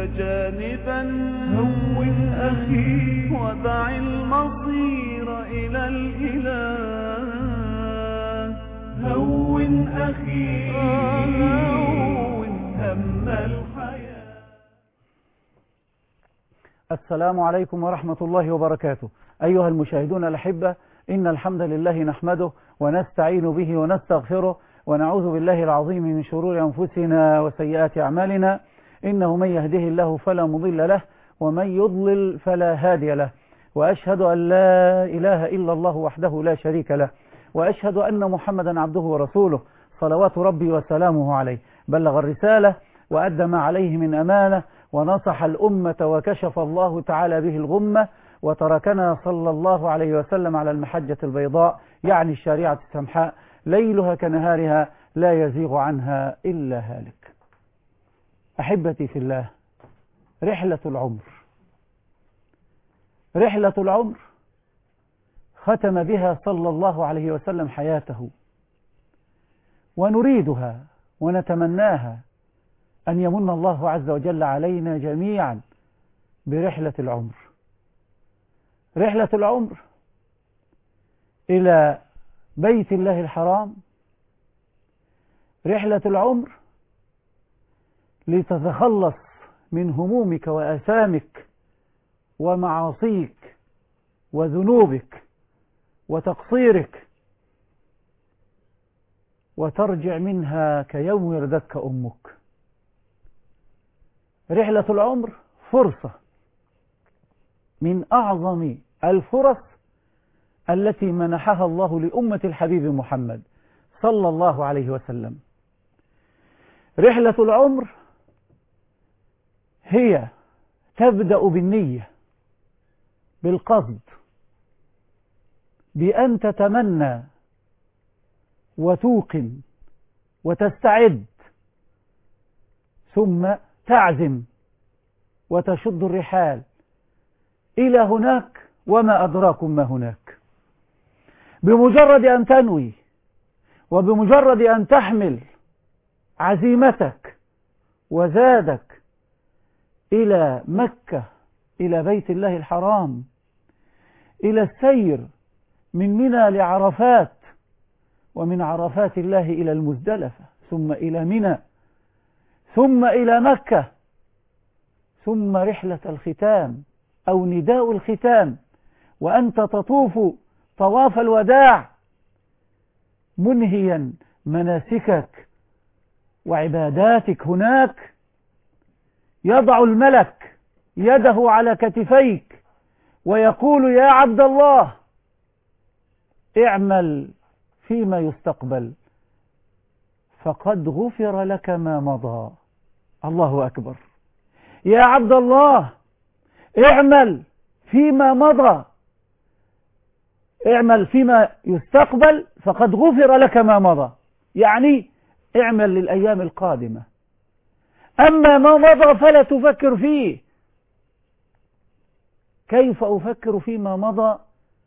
جانبا هون أخي ودع المصير إلى الإله هون أخي هون هم الحياة السلام عليكم ورحمة الله وبركاته أيها المشاهدون الأحبة إن الحمد لله نحمده ونستعين به ونستغفره ونعوذ بالله العظيم من شرور أنفسنا وسيئات أعمالنا إنه من يهده الله فلا مضل له ومن يضلل فلا هادي له وأشهد أن لا إله إلا الله وحده لا شريك له وأشهد أن محمدا عبده ورسوله صلوات ربي وسلامه عليه بلغ الرسالة وأدى ما عليه من أمانة ونصح الأمة وكشف الله تعالى به الغمة وتركنا صلى الله عليه وسلم على المحجة البيضاء يعني الشريعة السمحاء ليلها كنهارها لا يزيغ عنها إلا هالك أحبتي في الله رحلة العمر رحلة العمر ختم بها صلى الله عليه وسلم حياته ونريدها ونتمناها أن يمن الله عز وجل علينا جميعا برحلة العمر رحلة العمر إلى بيت الله الحرام رحلة العمر لتتخلص من همومك وآثامك ومعاصيك وذنوبك وتقصيرك وترجع منها كيوم ولدتك أمك رحلة العمر فرصة من أعظم الفرص التي منحها الله لأمة الحبيب محمد صلى الله عليه وسلم رحلة العمر هي تبدأ بالنية بالقصد بأن تتمنى وتوقن وتستعد ثم تعزم وتشد الرحال إلى هناك وما أدراكم ما هناك بمجرد أن تنوي وبمجرد أن تحمل عزيمتك وزادك إلى مكة إلى بيت الله الحرام إلى السير من منى لعرفات ومن عرفات الله إلى المزدلفة ثم إلى منى ثم إلى مكة ثم رحلة الختام أو نداء الختام وأنت تطوف طواف الوداع منهيا مناسكك وعباداتك هناك يضع الملك يده على كتفيك ويقول يا عبد الله اعمل فيما يستقبل فقد غفر لك ما مضى الله أكبر يا عبد الله اعمل فيما مضى اعمل فيما يستقبل فقد غفر لك ما مضى يعني اعمل للأيام القادمة أما ما مضى فلا تفكر فيه كيف أفكر فيما مضى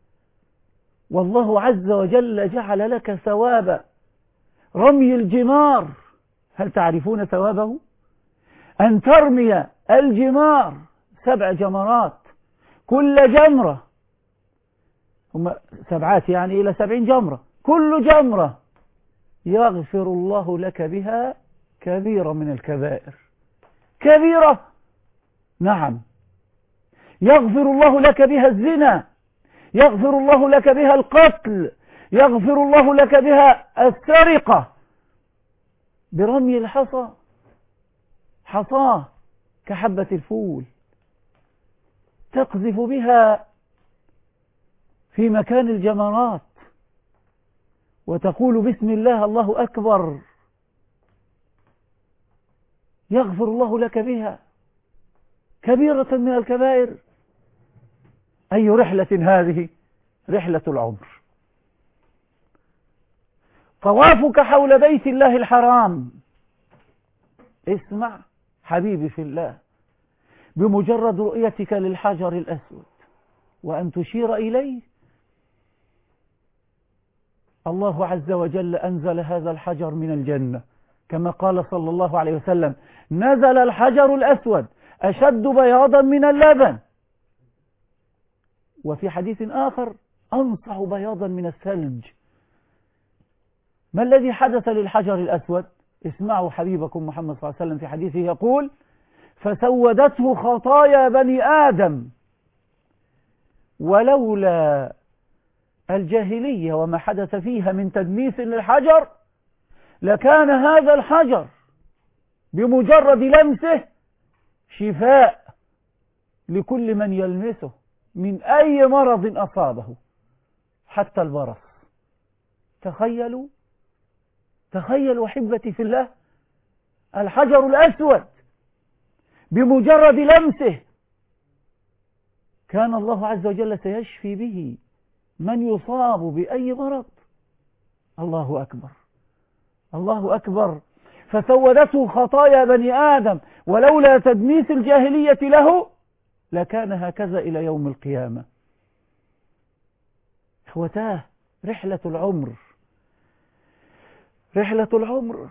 والله عز وجل جعل لك ثواب رمي الجمار هل تعرفون ثوابه أن ترمي الجمار سبع جمرات كل جمرة هم سبعات يعني إلى سبعين جمرة كل جمرة يغفر الله لك بها كبيرة من الكبائر كبيرة نعم يغفر الله لك بها الزنا يغفر الله لك بها القتل يغفر الله لك بها السرقة برمي الحصى حصاه كحبة الفول تقذف بها في مكان الجمرات وتقول بسم الله الله أكبر يغفر الله لك بها كبيرة من الكبائر أي رحلة هذه رحلة العمر طوافك حول بيت الله الحرام اسمع حبيبي في الله بمجرد رؤيتك للحجر الأسود وأن تشير إليه الله عز وجل أنزل هذا الحجر من الجنة كما قال صلى الله عليه وسلم نزل الحجر الأسود أشد بياضا من اللبن وفي حديث آخر أنصح بياضا من الثلج ما الذي حدث للحجر الأسود اسمعوا حبيبكم محمد صلى الله عليه وسلم في حديثه يقول فسودته خطايا بني آدم ولولا الجاهلية وما حدث فيها من تدنيس للحجر لكان هذا الحجر بمجرد لمسه شفاء لكل من يلمسه من أي مرض أصابه حتى البرص تخيلوا تخيلوا أحبتي في الله الحجر الأسود بمجرد لمسه كان الله عز وجل سيشفي به من يصاب بأي مرض الله أكبر الله أكبر فسودته خطايا بني آدم ولولا تدنيس الجاهلية له لكان هكذا إلى يوم القيامة إخوتاه رحلة العمر رحلة العمر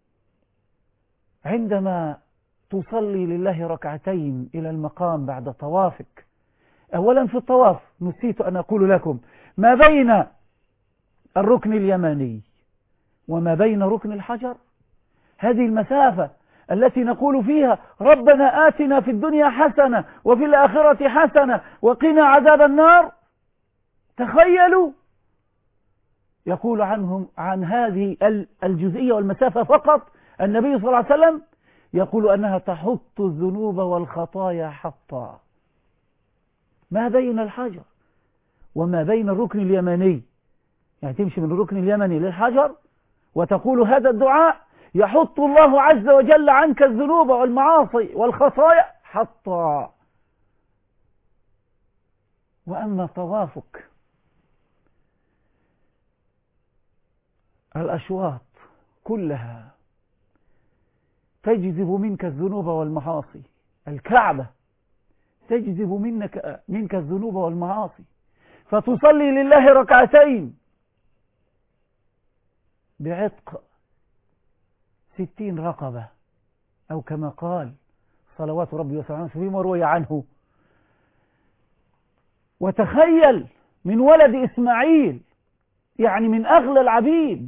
عندما تصلي لله ركعتين إلى المقام بعد طوافك أولا في الطواف نسيت أن أقول لكم ما بين الركن اليماني وما بين ركن الحجر هذه المسافة التي نقول فيها ربنا آتنا في الدنيا حسنة وفي الآخرة حسنة وقنا عذاب النار تخيلوا يقول عنهم عن هذه الجزئية والمسافة فقط النبي صلى الله عليه وسلم يقول أنها تحط الذنوب والخطايا حطا ما بين الحجر وما بين الركن اليماني يعني تمشي من الركن اليمني للحجر وتقول هذا الدعاء يحط الله عز وجل عنك الذنوب والمعاصي والخطايا حطا وأما طوافك الأشواط كلها تجذب منك الذنوب والمعاصي الكعبة تجذب منك منك الذنوب والمعاصي فتصلي لله ركعتين بعتق ستين رقبة أو كما قال صلوات ربي وسلامه فيما روي عنه وتخيل من ولد إسماعيل يعني من أغلى العبيد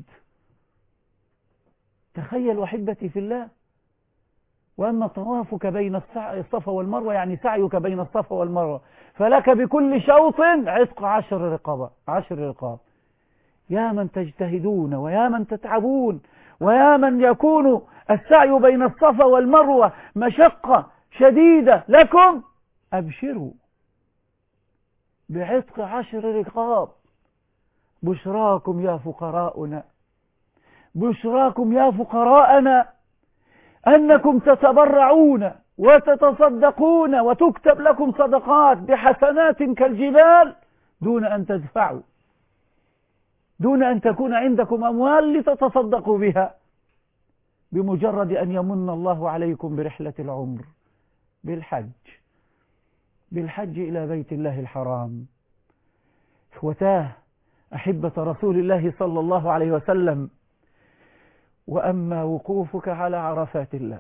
تخيل أحبتي في الله وأما طوافك بين الصفا والمروة يعني سعيك بين الصفا والمروة فلك بكل شوط عتق عشر رقابة عشر رقاب يا من تجتهدون ويا من تتعبون ويا من يكون السعي بين الصفا والمروة مشقة شديدة لكم أبشروا بعتق عشر رقاب بشراكم يا فقراؤنا بشراكم يا فقراءنا أنكم تتبرعون وتتصدقون وتكتب لكم صدقات بحسنات كالجبال دون أن تدفعوا دون أن تكون عندكم أموال لتتصدقوا بها بمجرد أن يمن الله عليكم برحلة العمر بالحج بالحج إلى بيت الله الحرام إخوتاه أحبة رسول الله صلى الله عليه وسلم وأما وقوفك على عرفات الله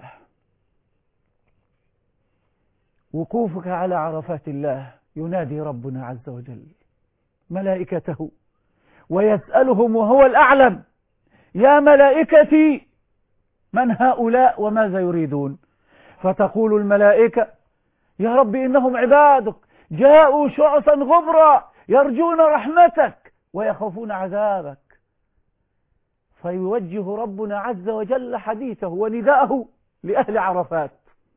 وقوفك على عرفات الله ينادي ربنا عز وجل ملائكته ويسألهم وهو الأعلم يا ملائكتي من هؤلاء وماذا يريدون فتقول الملائكة يا رب إنهم عبادك جاءوا شعثا غبرا يرجون رحمتك ويخافون عذابك فيوجه ربنا عز وجل حديثه ونداءه لأهل عرفات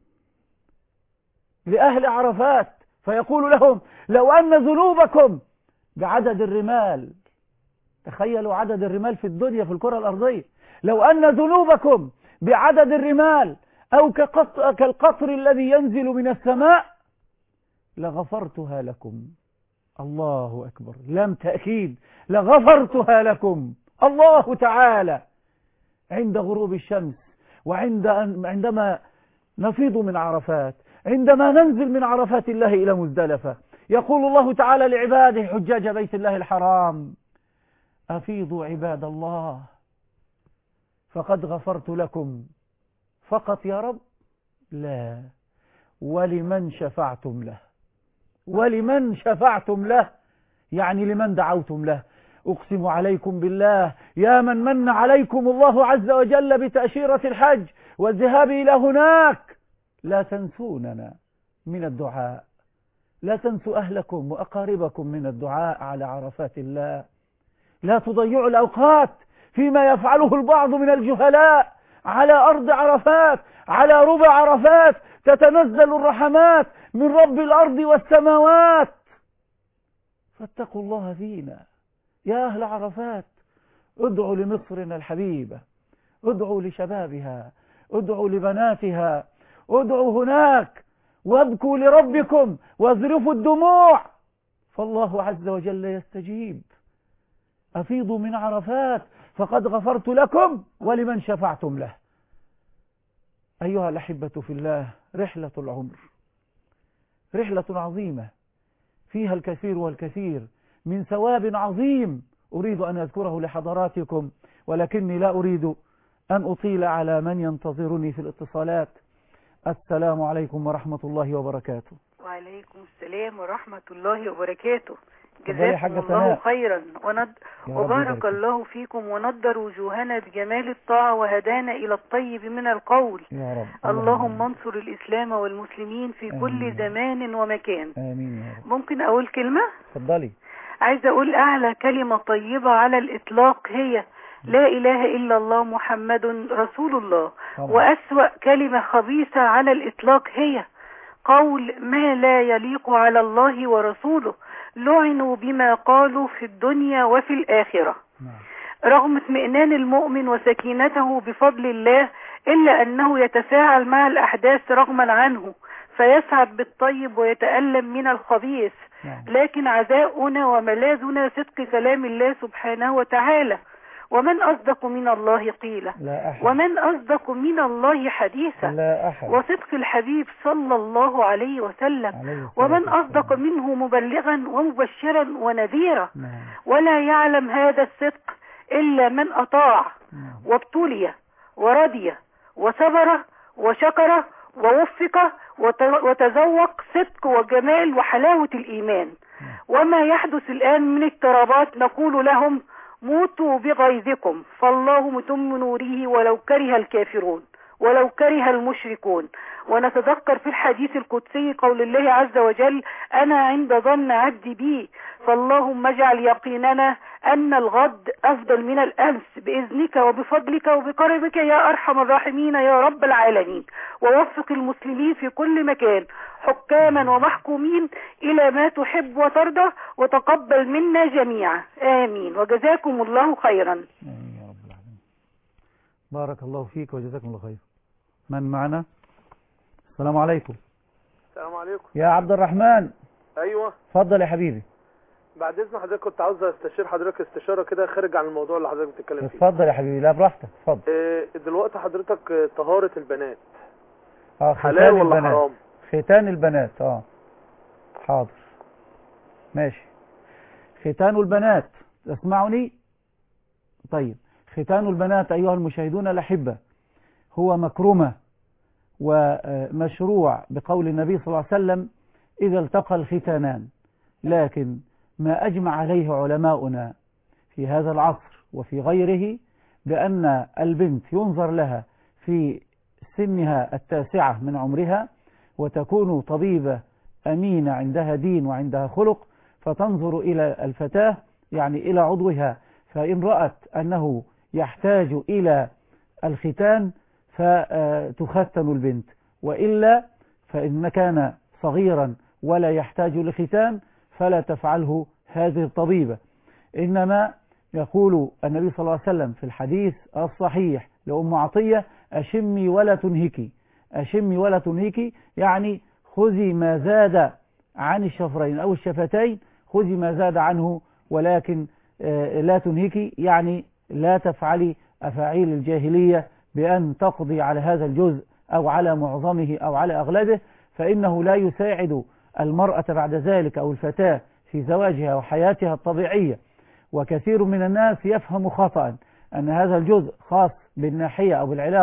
لأهل عرفات فيقول لهم لو أن ذنوبكم بعدد الرمال تخيلوا عدد الرمال في الدنيا في الكرة الأرضية لو أن ذنوبكم بعدد الرمال أو كالقطر الذي ينزل من السماء لغفرتها لكم الله أكبر لم تأكيد لغفرتها لكم الله تعالى عند غروب الشمس وعند عندما نفيض من عرفات عندما ننزل من عرفات الله إلى مزدلفة يقول الله تعالى لعباده حجاج بيت الله الحرام أفيضوا عباد الله فقد غفرت لكم فقط يا رب لا ولمن شفعتم له ولمن شفعتم له يعني لمن دعوتم له أقسم عليكم بالله يا من من عليكم الله عز وجل بتأشيرة الحج والذهاب إلى هناك لا تنسوننا من الدعاء لا تنسوا أهلكم وأقاربكم من الدعاء على عرفات الله لا تضيعوا الأوقات فيما يفعله البعض من الجهلاء على أرض عرفات على ربع عرفات تتنزل الرحمات من رب الأرض والسماوات فاتقوا الله فينا يا أهل عرفات ادعوا لمصرنا الحبيبة ادعوا لشبابها ادعوا لبناتها ادعوا هناك وابكوا لربكم واذرفوا الدموع فالله عز وجل يستجيب أفيضوا من عرفات فقد غفرت لكم ولمن شفعتم له أيها الأحبة في الله رحلة العمر رحلة عظيمة فيها الكثير والكثير من ثواب عظيم أريد أن أذكره لحضراتكم ولكني لا أريد أن أطيل على من ينتظرني في الاتصالات السلام عليكم ورحمة الله وبركاته وعليكم السلام ورحمة الله وبركاته اتفضلي يا جزاكم حاجة الله سناء. خيرا وند... يا رب وبارك يبارك الله فيكم ونضر وجوهنا بجمال الطاعة وهدانا إلى الطيب من القول يا رب اللهم انصر الإسلام والمسلمين في كل آمين. زمان ومكان آمين يا رب ممكن أقول كلمة اتفضلي عايزة أقول أعلى كلمة طيبة على الإطلاق هي لا إله إلا الله محمد رسول الله طبعا. وأسوأ كلمة خبيثة على الإطلاق هي قول ما لا يليق على الله ورسوله لعنوا بما قالوا في الدنيا وفي الآخرة نعم رغم اطمئنان المؤمن وسكينته بفضل الله إلا أنه يتفاعل مع الأحداث رغما عنه فيسعد بالطيب ويتألم من الخبيث نعم لكن عزاؤنا وملاذنا صدق كلام الله سبحانه وتعالى ومن أصدق من الله قيلا لا أحد ومن أصدق من الله حديثا لا أحد وصدق الحبيب صلى الله عليه وسلم عليه الصلاة ومن والسلام. أصدق منه مبلغا ومبشرا ونذيرا نعم ولا يعلم هذا الصدق إلا من أطاع نعم وابتلي ورضي وصبر وشكر ووفق وت- وتذوق صدق وجمال وحلاوة الإيمان وما يحدث الآن من اضطرابات نقول لهم موتوا بغيظكم فالله متم نوره ولو كره الكافرون ولو كره المشركون ونتذكر في الحديث القدسي قول الله عز وجل أنا عند ظن عبدي بي فاللهم اجعل يقيننا أن الغد أفضل من الأمس بإذنك وبفضلك وبكرمك يا أرحم الراحمين يا رب العالمين ووفق المسلمين في كل مكان حكاما ومحكومين إلى ما تحب وترضى وتقبل منا جميعا آمين وجزاكم الله خيرا آمين يا رب العالمين بارك الله فيك وجزاكم الله خير من معنا السلام عليكم السلام عليكم يا عبد الرحمن ايوه اتفضل يا حبيبي بعد اذن حضرتك كنت عاوز استشير حضرتك استشاره كده خارج عن الموضوع اللي حضرتك بتتكلم فيه اتفضل يا حبيبي لا براحتك اتفضل إيه دلوقتي حضرتك آه، طهارة البنات اه حلال ختان ولا البنات حرام ختان البنات اه حاضر ماشي ختان البنات تسمعني طيب ختان البنات أيها المشاهدون الأحبة هو مكرمة ومشروع بقول النبي صلى الله عليه وسلم إذا التقى الختانان لكن ما أجمع عليه علماؤنا في هذا العصر وفي غيره بأن البنت ينظر لها في سنها التاسعة من عمرها وتكون طبيبة أمينة عندها دين وعندها خلق فتنظر إلى الفتاة يعني إلى عضوها فإن رأت أنه يحتاج إلى الختان فتختن البنت وإلا فإن كان صغيرا ولا يحتاج لختان فلا تفعله هذه الطبيبة إنما يقول النبي صلى الله عليه وسلم في الحديث الصحيح لأم عطية أشمي ولا تنهكي أشمي ولا تنهكي يعني خذي ما زاد عن الشفرين أو الشفتين خذي ما زاد عنه ولكن آه، لا تنهكي يعني لا تفعلي أفاعيل الجاهلية بأن تقضي على هذا الجزء أو على معظمه أو على أغلبه فإنه لا يساعد المرأة بعد ذلك أو الفتاة في زواجها وحياتها الطبيعية وكثير من الناس يفهم خطأ أن هذا الجزء خاص بالناحية أو بالعلاقة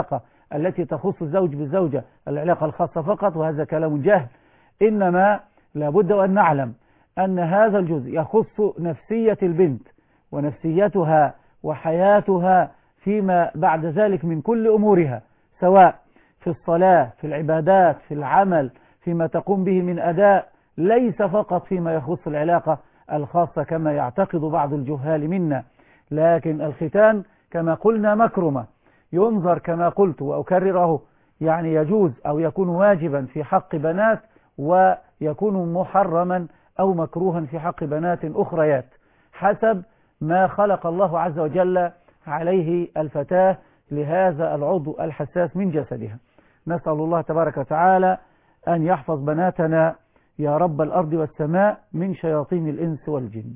التي تخص الزوج بالزوجة العلاقة الخاصة فقط وهذا كلام جهل إنما لابد أن نعلم أن هذا الجزء يخص نفسية البنت ونفسيتها وحياتها فيما بعد ذلك من كل أمورها سواء في الصلاة في العبادات في العمل فيما تقوم به من أداء ليس فقط فيما يخص العلاقة الخاصة كما يعتقد بعض الجهال منا لكن الختان كما قلنا مكرمة ينظر كما قلت وأكرره يعني يجوز أو يكون واجبا في حق بنات ويكون محرما أو مكروها في حق بنات أخريات حسب ما خلق الله عز وجل عليه الفتاة لهذا العضو الحساس من جسدها نسأل الله تبارك وتعالى أن يحفظ بناتنا يا رب الأرض والسماء من شياطين الإنس والجن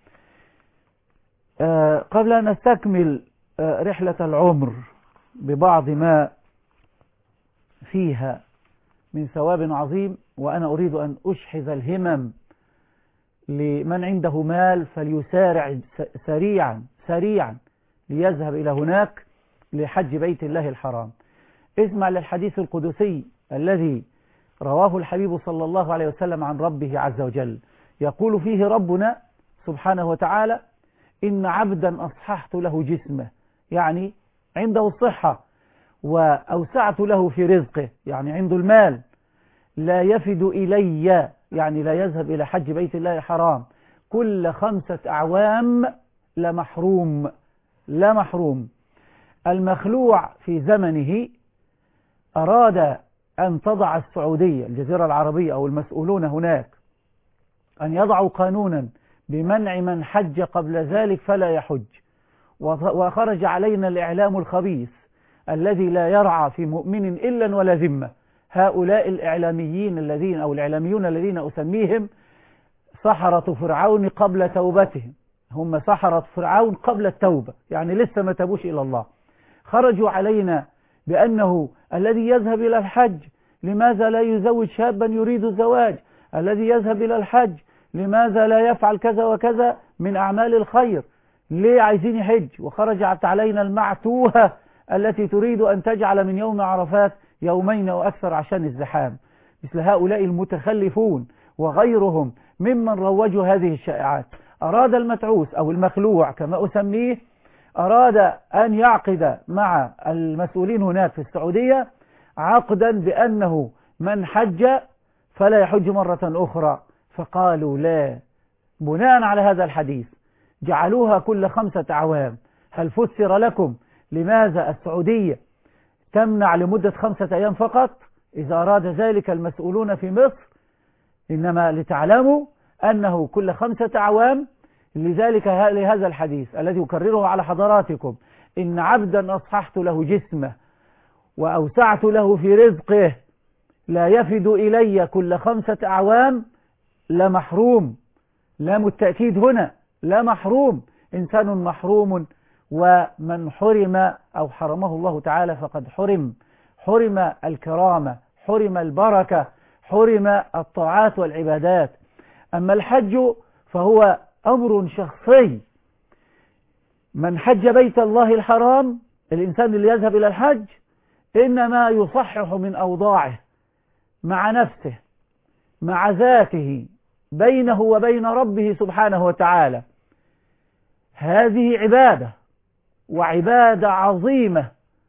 آه قبل أن نستكمل آه رحلة العمر ببعض ما فيها من ثواب عظيم وأنا أريد أن أشحذ الهمم لمن عنده مال فليسارع سريعا سريعا ليذهب إلى هناك لحج بيت الله الحرام اسمع للحديث القدسي الذي رواه الحبيب صلى الله عليه وسلم عن ربه عز وجل يقول فيه ربنا سبحانه وتعالى إن عبدا أصححت له جسمه يعني عنده الصحة وأوسعت له في رزقه يعني عنده المال لا يفد إلي يعني لا يذهب إلى حج بيت الله الحرام كل خمسة أعوام لمحروم لا محروم المخلوع في زمنه أراد أن تضع السعودية الجزيرة العربية أو المسؤولون هناك أن يضعوا قانونا بمنع من حج قبل ذلك فلا يحج وخرج علينا الإعلام الخبيث الذي لا يرعى في مؤمن إلا ولا ذمة هؤلاء الإعلاميين الذين أو الإعلاميون الذين أسميهم سحرة فرعون قبل توبتهم هم سحرة فرعون قبل التوبة يعني لسه ما تبوش إلى الله خرجوا علينا بأنه الذي يذهب إلى الحج لماذا لا يزوج شابا يريد الزواج الذي يذهب إلى الحج لماذا لا يفعل كذا وكذا من أعمال الخير ليه عايزين يحج وخرجت علينا المعتوهة التي تريد أن تجعل من يوم عرفات يومين وأكثر عشان الزحام مثل هؤلاء المتخلفون وغيرهم ممن روجوا هذه الشائعات أراد المتعوس أو المخلوع كما أسميه أراد أن يعقد مع المسؤولين هناك في السعودية عقدا بأنه من حج فلا يحج مرة أخرى فقالوا لا بناء على هذا الحديث جعلوها كل خمسة أعوام هل فسر لكم لماذا السعودية تمنع لمدة خمسة أيام فقط إذا أراد ذلك المسؤولون في مصر إنما لتعلموا أنه كل خمسة أعوام لذلك لهذا الحديث الذي أكرره على حضراتكم إن عبدا أصححت له جسمه وأوسعت له في رزقه لا يفد إلي كل خمسة أعوام لمحروم لام التأكيد هنا لا محروم إنسان محروم ومن حرم أو حرمه الله تعالى فقد حرم حرم الكرامة حرم البركة حرم الطاعات والعبادات أما الحج فهو أمر شخصي من حج بيت الله الحرام الإنسان اللي يذهب إلى الحج إنما يصحح من أوضاعه مع نفسه مع ذاته بينه وبين ربه سبحانه وتعالى هذه عبادة وعبادة عظيمة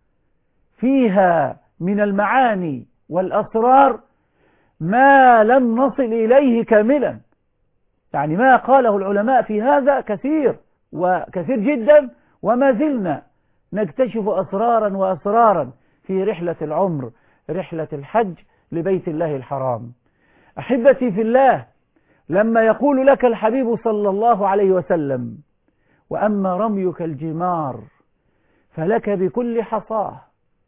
فيها من المعاني والأسرار ما لم نصل إليه كاملا يعني ما قاله العلماء في هذا كثير وكثير جدا وما زلنا نكتشف أسرارا وأسرارا في رحلة العمر رحلة الحج لبيت الله الحرام أحبتي في الله لما يقول لك الحبيب صلى الله عليه وسلم وأما رميك الجمار فلك بكل حصاه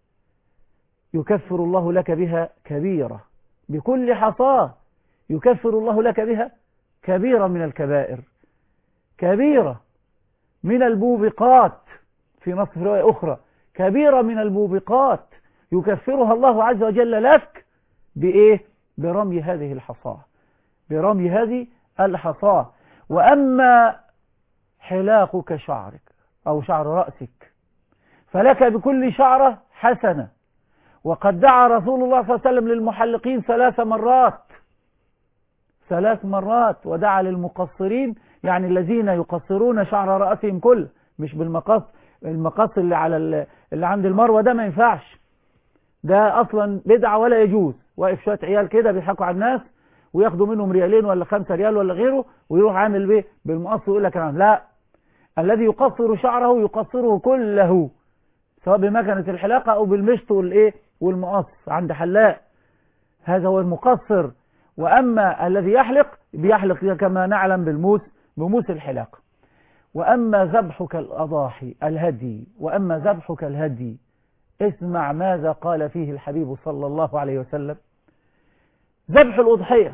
يكفر الله لك بها كبيرة بكل حصاه يكفر الله لك بها كبيرة من الكبائر كبيرة من الموبقات في نص رواية أخرى كبيرة من الموبقات يكفرها الله عز وجل لك بإيه؟ برمي هذه الحصاة برمي هذه الحصاة وأما حلاقك شعرك أو شعر رأسك فلك بكل شعرة حسنة وقد دعا رسول الله صلى الله عليه وسلم للمحلقين ثلاث مرات ثلاث مرات ودعا للمقصرين يعني الذين يقصرون شعر رأسهم كله مش بالمقص المقص اللي على ال- اللي عند المروة ده ما ينفعش ده اصلا بدعة ولا يجوز واقف شوية عيال كده بيضحكوا على الناس وياخدوا منهم ريالين ولا خمسة ريال ولا غيره ويروح عامل بيه بالمقص ويقول لك انا لا الذي يقصر شعره يقصره كله سواء بمكنة الحلاقة او بالمشط والايه والمقص عند حلاق هذا هو المقصر واما الذي يحلق بيحلق كما نعلم بالموس بموس الحلاقة واما ذبحك الاضاحي الهدي واما ذبحك الهدي اسمع ماذا قال فيه الحبيب صلى الله عليه وسلم ذبح الأضحية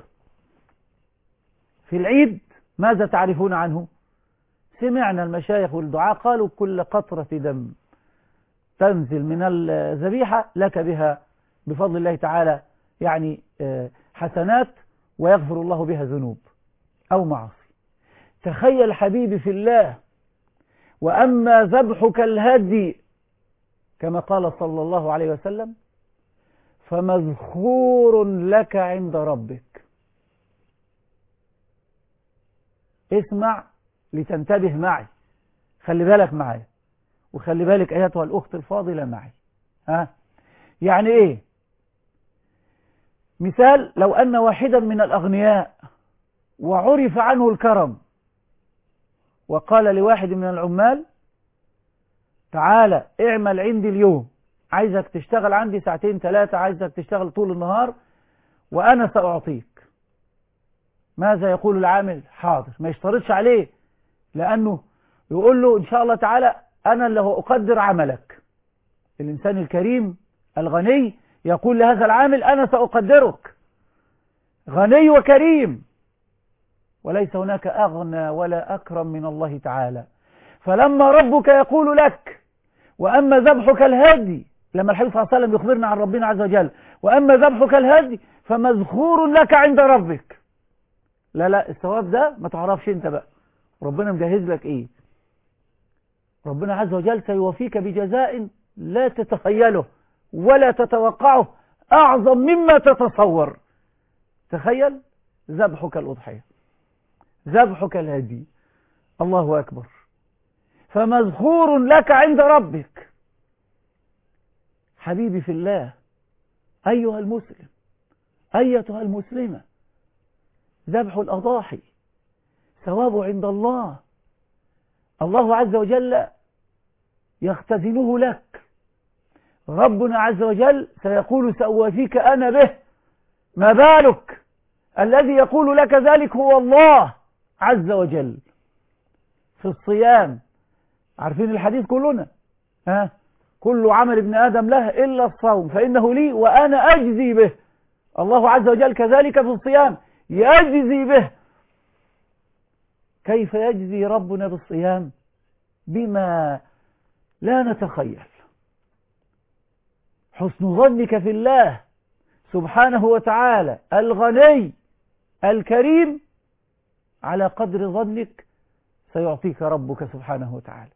في العيد ماذا تعرفون عنه سمعنا المشايخ والدعاء قالوا كل قطرة دم تنزل من الذبيحة لك بها بفضل الله تعالى يعني آه، حسنات ويغفر الله بها ذنوب أو معاصي تخيل حبيبي في الله وأما ذبحك الهدي كما قال صلى الله عليه وسلم فمذخور لك عند ربك اسمع لتنتبه معي خلي بالك معي وخلي بالك ايتها الاخت الفاضله معي ها يعني ايه مثال لو ان واحدا من الاغنياء وعرف عنه الكرم وقال لواحد من العمال تعالى اعمل عندي اليوم عايزك تشتغل عندي ساعتين ثلاثة عايزك تشتغل طول النهار وأنا سأعطيك ماذا يقول العامل حاضر ما يشترطش عليه لأنه يقول له إن شاء الله تعالى أنا اللي أقدر عملك الإنسان الكريم الغني يقول لهذا العامل أنا سأقدرك غني وكريم وليس هناك أغنى ولا أكرم من الله تعالى فلما ربك يقول لك وأما ذبحك الهدي لما الحبيب صلى الله عليه وسلم يخبرنا عن ربنا عز وجل وأما ذبحك الهدي فمذخور لك عند ربك لا لا الثواب ده ما تعرفش انت بقى ربنا مجهز لك ايه ربنا عز وجل سيوفيك بجزاء لا تتخيله ولا تتوقعه أعظم مما تتصور تخيل ذبحك الأضحية ذبحك الهدي الله أكبر فمذخور لك عند ربك حبيبي في الله أيها المسلم أيتها المسلمة ذبح الأضاحي ثوابه عند الله الله عز وجل يختزنه لك ربنا عز وجل سيقول سأوافيك أنا به ما بالك الذي يقول لك ذلك هو الله عز وجل في الصيام عارفين الحديث كلنا ها كل عمل ابن آدم له إلا الصوم فإنه لي وأنا أجزي به الله عز وجل كذلك في الصيام يجزي به كيف يجزي ربنا بالصيام بما لا نتخيل حسن ظنك في الله سبحانه وتعالى الغني الكريم على قدر ظنك سيعطيك ربك سبحانه وتعالى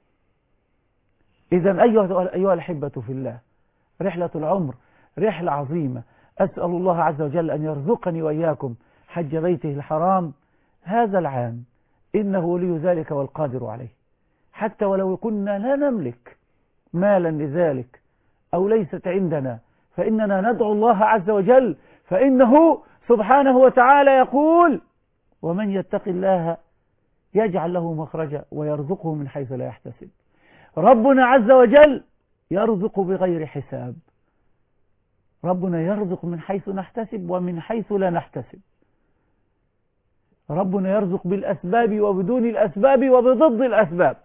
إذا أيها, أيها الأحبة في الله رحلة العمر رحلة عظيمة أسأل الله عز وجل أن يرزقني وإياكم حج بيته الحرام هذا العام إنه ولي ذلك والقادر عليه حتى ولو كنا لا نملك مالا لذلك أو ليست عندنا فإننا ندعو الله عز وجل فإنه سبحانه وتعالى يقول ومن يتق الله يجعل له مخرجا ويرزقه من حيث لا يحتسب ربنا عز وجل يرزق بغير حساب ربنا يرزق من حيث نحتسب ومن حيث لا نحتسب ربنا يرزق بالأسباب وبدون الأسباب وبضد الأسباب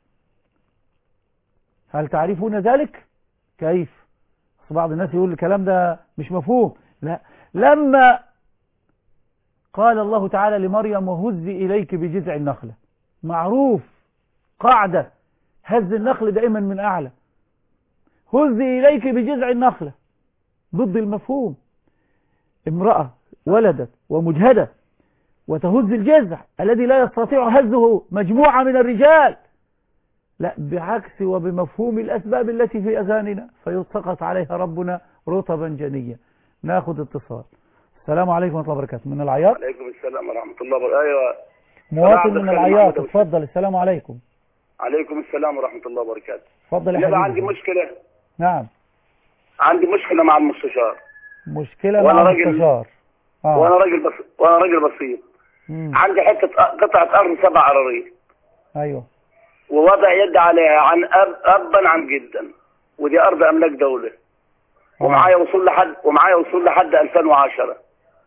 هل تعرفون ذلك؟ كيف؟ بعض الناس يقول الكلام ده مش مفهوم لا لما قال الله تعالى لمريم وهزي إليك بجذع النخلة معروف قاعدة هز النخل دائما من أعلى هزي إليك بجذع النخلة ضد المفهوم امرأة ولدت ومجهدة وتهز الجذع الذي لا يستطيع هزه مجموعة من الرجال لا بعكس وبمفهوم الأسباب التي في أذاننا فيسقط عليها ربنا رطبا جنيا ناخد اتصال السلام عليكم ورحمة الله وبركاته من العياط عليكم السلام ورحمة الله وبركاته أيوة مواطن عبد من الخالق العياط محمد أبو اتفضل السلام عليكم عليكم السلام ورحمة الله وبركاته اتفضل يا أنا عندي حبيبي مشكلة نعم عندي مشكلة مع المستشار مشكلة وأنا مع راجل- المستشار وأنا اه راجل بس وأنا راجل بسيط مم. عندي حتة أ- قطعة أرض سبع عرارية ايوه ووضع يد عليها عن أب أبا عن جدا ودي أرض أملاك دولة آه. ومعايا وصول لحد ومعايا وصول لحد 2010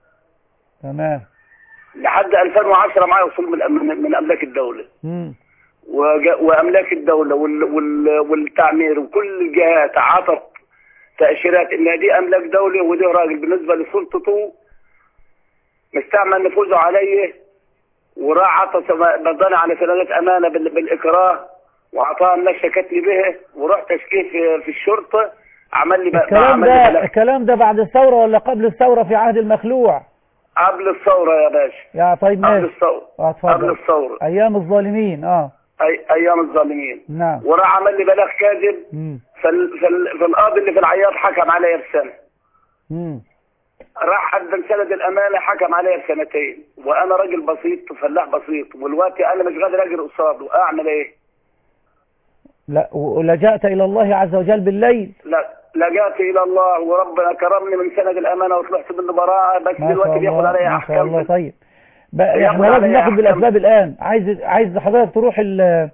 تمام لحد 2010 معايا وصول من من, من أملاك الدولة مم. وج- واملاك الدوله وال وال والتعمير وكل الجهات عطت تاشيرات ان دي املاك دوله ودي راجل بالنسبه لسلطته مستعمل نفوذه علي وراح عطى بضل على سندات امانه بال- بالاكراه واعطاها الناس شكتني به ورحت اشكيه في, في الشرطه عمل لي بقى الكلام عمل ده لي بلاغ الكلام ده بعد الثورة ولا قبل الثورة في عهد المخلوع قبل الثوره يا باشا يا طيب قبل ماشي الثوره اه قبل اتفضل الثوره ايام الظالمين اه أي ايام الظالمين نعم وراح عمل لي بلاغ كاذب مم. فال... فال... فالقاضي اللي في العياط حكم عليا بسنه مم. راح عند سند الامانه حكم عليا بسنتين وانا راجل بسيط فلاح بسيط والوقت انا مش قادر اجري قصاده اعمل ايه؟ لا ولجأت الى الله عز وجل بالليل لا لجأت الى الله وربنا كرمني من سند الامانه وطلعت منه براءه بس ما دلوقتي شاء بياخد الله عليا ما شاء الله احكام طيب بقى ياخد احنا لازم عليا ناخد أحكام. بالاسباب الان عايز عايز حضرتك تروح ال-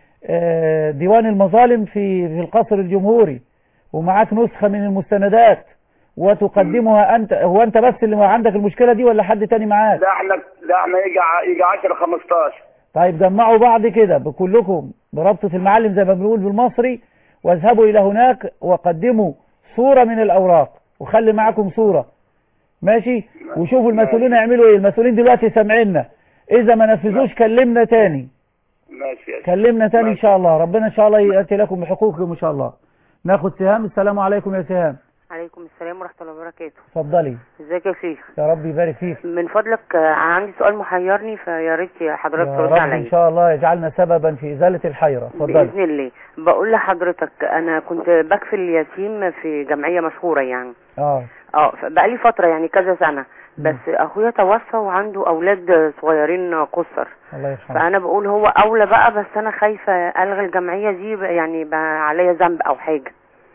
آه، ديوان المظالم في في القصر الجمهوري ومعاك نسخة من المستندات وتقدمها انت هو انت بس اللي عندك المشكلة دي ولا حد تاني معاك ده احنا ده احنا يجي ع- يجي 10 15 طيب جمعوا بعض كده بكلكم بربطة المعلم زي ما بنقول بالمصري واذهبوا إلى هناك وقدموا صورة من الأوراق وخلي معكم صورة ماشي وشوفوا المسؤولين يعملوا ايه المسؤولين دلوقتي سامعيننا إذا ما نفذوش كلمنا تاني ماشي يا شيخ. كلمنا تاني إن شاء الله ربنا إن شاء الله يأتي لكم بحقوقكم إن شاء الله ناخد سهام السلام عليكم يا سهام عليكم السلام ورحمة الله وبركاته اتفضلي ازيك يا شيخ يا رب يبارك فيك من فضلك آه، عندي سؤال محيرني فيا ريت يا حضرتك يا ترد رب إن عليا شاء الله يجعلنا سببا في إزالة الحيرة اتفضلي بإذن الله بقول لحضرتك أنا كنت بكفل اليتيم في جمعية مشهورة يعني اه اه بقالي فترة يعني كذا سنة بس أخويا توفى وعنده أولاد صغيرين قصر الله يرحمه فأنا بقول هو أولى بقى بس أنا خايفة ألغي الجمعية دي بقى يعني بقى عليا ذنب أو حاجة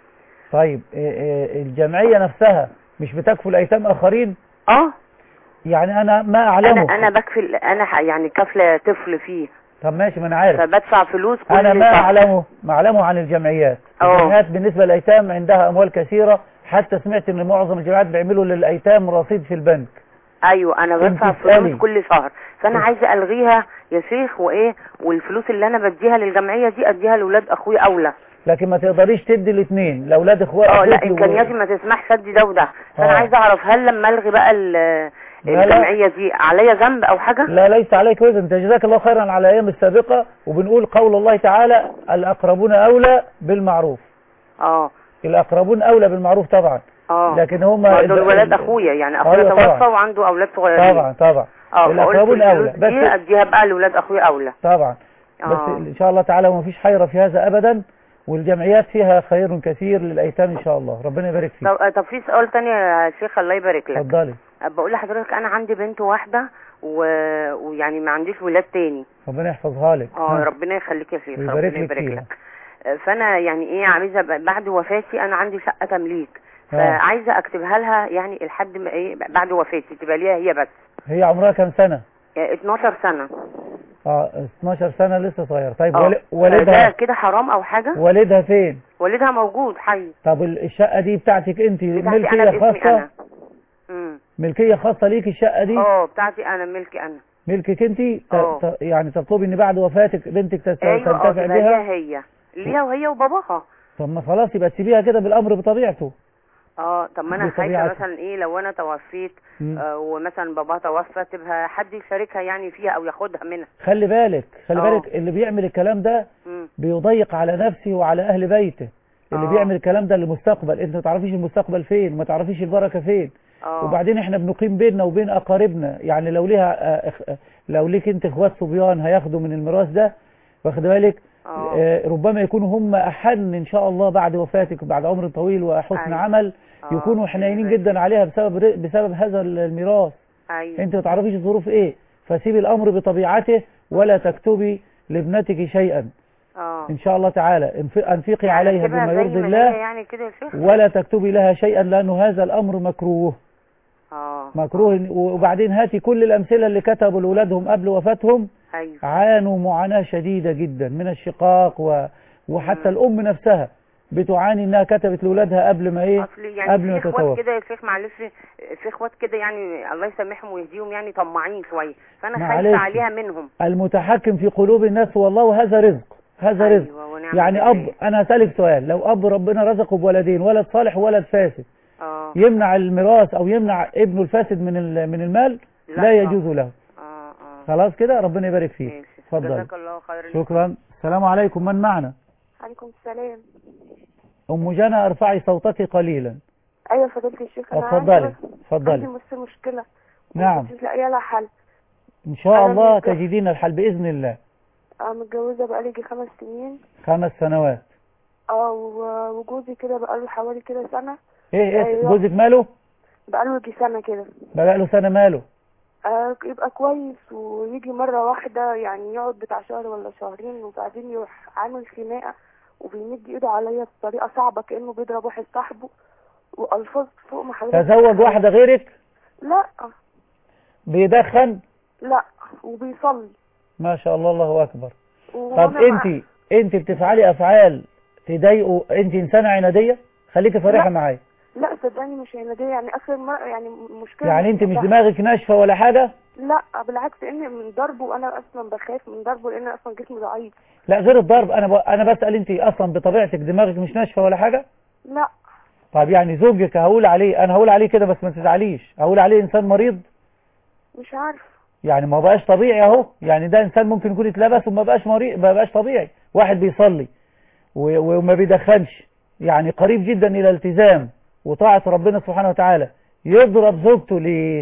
طيب إيه إيه الجمعية نفسها مش بتكفل أيتام آخرين اه يعني أنا ما أنا أعلمه أنا بكفل أنا ح- يعني كافلة طفل فيه طب ماشي ما أنا عارف فبدفع فلوس كل أنا ما شهر. أعلمه ما أعلمه عن الجمعيات أه. الجمعيات بالنسبة للأيتام عندها أموال كثيرة حتى سمعت إن معظم الجمعيات بيعملوا للأيتام رصيد في البنك ايوه انا انت بدفع تسألي. فلوس كل شهر فانا عايزه الغيها يا شيخ وايه والفلوس اللي انا بديها للجمعيه دي اديها لاولاد اخويا اولى لكن ما تقدريش تدي الاثنين لأولاد إخوات اه لا أخوتي و- امكانياتي ما تسمحش ادي ده وده فانا آه. عايزه اعرف هل لما الغي بقى ال- لا، لا. الجمعيه دي عليا ذنب او حاجه لا ليس عليك وزن انت جزاك الله خيرا على الايام السابقة وبنقول قول الله تعالى الاقربون اولى بالمعروف اه الاقربون اولى بالمعروف طبعا اه لكن هم برضه الولاد اخويا يعني اخويا أيوة توفى طبعا. وعنده اولاد صغيرين طبعا طبعا اه فقلت الاقربون اولى الفلوس دي بس اديها بقى لاولاد اخويا اولى طبعا بس آه. ان شاء الله تعالى ومفيش حيرة في هذا ابدا والجمعيات فيها خير كثير للايتام ان شاء الله ربنا يبارك فيك طب, طب في سؤال تاني يا شيخ الله يبارك لك اتفضلي بقول لحضرتك انا عندي بنت واحده و... ويعني ما عنديش ولاد تاني ربنا يحفظها لك اه ها. ربنا يخليك يا شيخ ويبارك ربنا لك يبارك فيها. لك آه، فانا يعني ايه عايزه ب- بعد وفاتي انا عندي شقه تمليك آه. فعايزه اكتبها لها يعني لحد ما ايه بعد وفاتي تبقى ليها هي بس هي عمرها كام سنة آه، 12 سنة اه 12 سنة لسه صغير طيب اه ول- ده والدها كده حرام او حاجه والدها فين والدها موجود حي طب ال- الشقة دي بتاعتك انت بتاعتي انا ملكية باسمي خاصة انا امم ملكية خاصة ليك الشقة دي اه بتاعتي انا ملكي انا ملكك انت ت- اه. ت- يعني تطلبي ان بعد وفاتك بنتك تست- ايوه اه تنتفع تبقى بها ليها هي ليها وهي وباباها طب ما خلاص يبقى تسيبيها كده بالامر بطبيعته اه طب ما انا دي خايفه طبيعتها. مثلا ايه لو انا توفيت مم. آه ومثلا باباها توفى تبقى حد يشاركها يعني فيها او ياخدها منها خلي بالك خلي اه. بالك اللي بيعمل الكلام ده مم. بيضيق على نفسه وعلى اهل بيته اللي اه. بيعمل الكلام ده للمستقبل انت ما تعرفيش المستقبل فين ما تعرفيش البركة فين اه وبعدين احنا بنقيم بيننا وبين اقاربنا يعني لو ليها آه، إخ- آه، لو ليك انت اخوات صبيان هياخدوا من الميراث ده واخد بالك اه آه، ربما يكونوا هم أحن إن شاء الله بعد وفاتك بعد عمر طويل وحسن أيوة. عمل آه. يكونوا حنينين أيوة. جدا عليها بسبب ر- بسبب هذا الميراث ايوه انت ما تعرفيش الظروف ايه فسيبي الامر بطبيعته ولا تكتبي لابنتك شيئا اه ان شاء الله تعالى انف- انفقي يعني عليها كده بما زي يرضي ما الله هي يعني كده يا شيخ ولا تكتبي لها شيئا لانه هذا الامر مكروه اه مكروه وبعدين هاتي كل الامثله اللي كتبوا لاولادهم قبل وفاتهم ايوه عانوا معاناه شديده جدا من الشقاق و... وحتى الام نفسها بتعاني انها كتبت لاولادها قبل ما ايه اصل يعني قبل ما في اخوات تتوفى كده يا شيخ معلش في اخوات كده يعني الله يسامحهم ويهديهم يعني طماعين شويه فانا معلش. خايفه عليها منهم المتحكم في قلوب الناس هو الله وهذا رزق هذا رزق ايوه ونعم يعني بالله. اب انا هسالك سؤال لو اب ربنا رزقه بولدين ولد صالح وولد فاسد اه يمنع الميراث او يمنع ابنه الفاسد من ال- من المال لا لا يجوز له اه اه خلاص كده ربنا يبارك فيك ماشي اتفضل جزاك الله خير شكرا السلام عليكم من معنا عليكم السلام ام جنى ارفعي صوتك قليلا ايوه فضيلة الشيخ انا اتفضلي عندي اتفضلي عندي بس مشكلة نعم مش لاقيه لها حل ان شاء أنا الله متج- تجدين الحل باذن الله أنا متجوزة بقالي يجي خمس سنين خمس سنوات اه و- وجوزي كده بقاله حوالي كده سنة ايه ايه أيوة. جوزك ماله بقاله يجي سنة كده بقى له سنه ماله آه يبقى كويس ويجي مرة واحدة يعني يقعد بتاع شهر ولا شهرين وبعدين يروح عامل خناقة وبيمد ايده عليا بطريقة صعبة كأنه بيضرب واحد صاحبه وألفاظ فوق ما حضرتك تزوج واحدة غيرك لا بيدخن لا وبيصلي ما شاء الله الله اكبر طب وأنا مع- انت انت بتفعلي افعال تضايقوا انت انسانه عناديه خليكي صريحه لا. معايا لا صدقني مش عنادية يعني اخر مرة يعني مشكلة يعني انت مش بتاع- دماغك ناشفه ولا حاجه لا بالعكس ان من ضربه انا اصلا بخاف من ضربه لان اصلا جسمي ضعيف لا غير الضرب انا ب... انا بسال انت اصلا بطبيعتك دماغك مش ناشفه ولا حاجه لا طب يعني زوجك هقول عليه انا هقول عليه كده بس ما تزعليش هقول عليه انسان مريض مش عارف يعني ما بقاش طبيعي اهو يعني ده انسان ممكن يكون اتلبس وما بقاش مريض ما بقاش طبيعي واحد بيصلي و... وما بيدخنش يعني قريب جدا الى التزام وطاعه ربنا سبحانه وتعالى يضرب زوجته ليه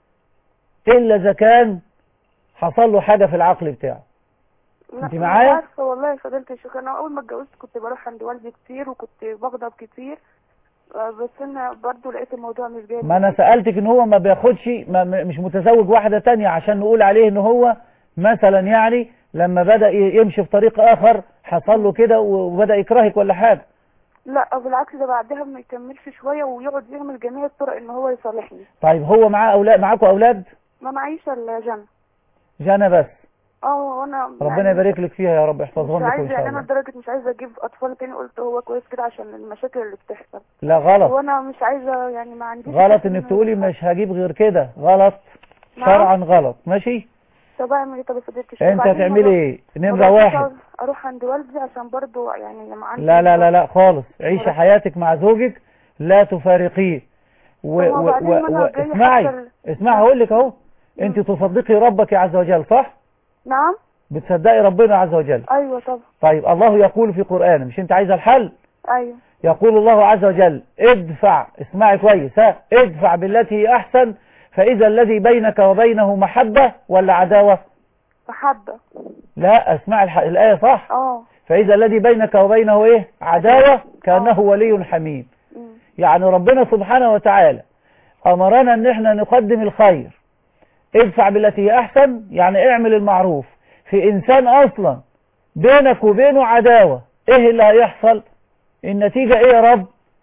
الا اذا كان حصل له حاجه في العقل بتاعه لا، انت مش معايا؟ عارفه والله يا فضيله الشيخ انا اول ما اتجوزت كنت بروح عند والدي كتير وكنت بغضب كتير آه، بس انا برضو لقيت الموضوع مش جاي ما انا سألتك ان هو ما بياخدش ما م- مش متزوج واحدة تانية عشان نقول عليه ان هو مثلا يعني لما بدأ ي- يمشي في طريق اخر حصل له كده وبدأ يكرهك ولا حاجة لا بالعكس ده بعدها ما يكملش شويه ويقعد يعمل جميع الطرق ان هو يصالحني طيب هو معاه اولاد معاكوا اولاد ما معيش الا جنة جانا بس اه وانا ربنا يعني يبارك لك فيها يا رب يحفظهم مش لك عايزه ان شاء يعني انا الله لدرجه مش عايزه اجيب اطفال تاني قلت هو كويس كده عشان المشاكل اللي بتحصل لا غلط وانا مش عايزه يعني ما عنديش غلط فكرة انك إن- تقولي مش هجيب غير كده غلط نعم. شرعا غلط ماشي طب اعمل ايه طب يا فضيله الشيخ انت بعدين هتعملي مرة- ايه نمرة مرة واحد اروح عند والدي عشان برضو يعني لما عندي لا لا لا لا خالص عيشي حياتك مع زوجك لا تفارقيه و طب ما و بعدين و ما أنا و جاية اسمعي حتى ال- اسمعي هقول لك اهو انت تصدقي ربك عز وجل صح نعم بتصدقي ربنا عز وجل ايوه طبعا طيب الله يقول في قرآنه مش انت عايزه الحل ايوه يقول الله عز وجل ادفع اسمعي كويس ها ادفع بالتي هي احسن فاذا الذي بينك وبينه محبة ولا عداوة محبه لا اسمعي الح... الآية صح اه فاذا الذي بينك وبينه ايه عداوة كأنه ولي حميم أمم. يعني ربنا سبحانه وتعالى أمرنا أن احنا نقدم الخير ادفع بالتي هي أحسن يعني اعمل المعروف في إنسان أصلا بينك وبينه عداوة إيه اللي هيحصل النتيجة إيه يا رب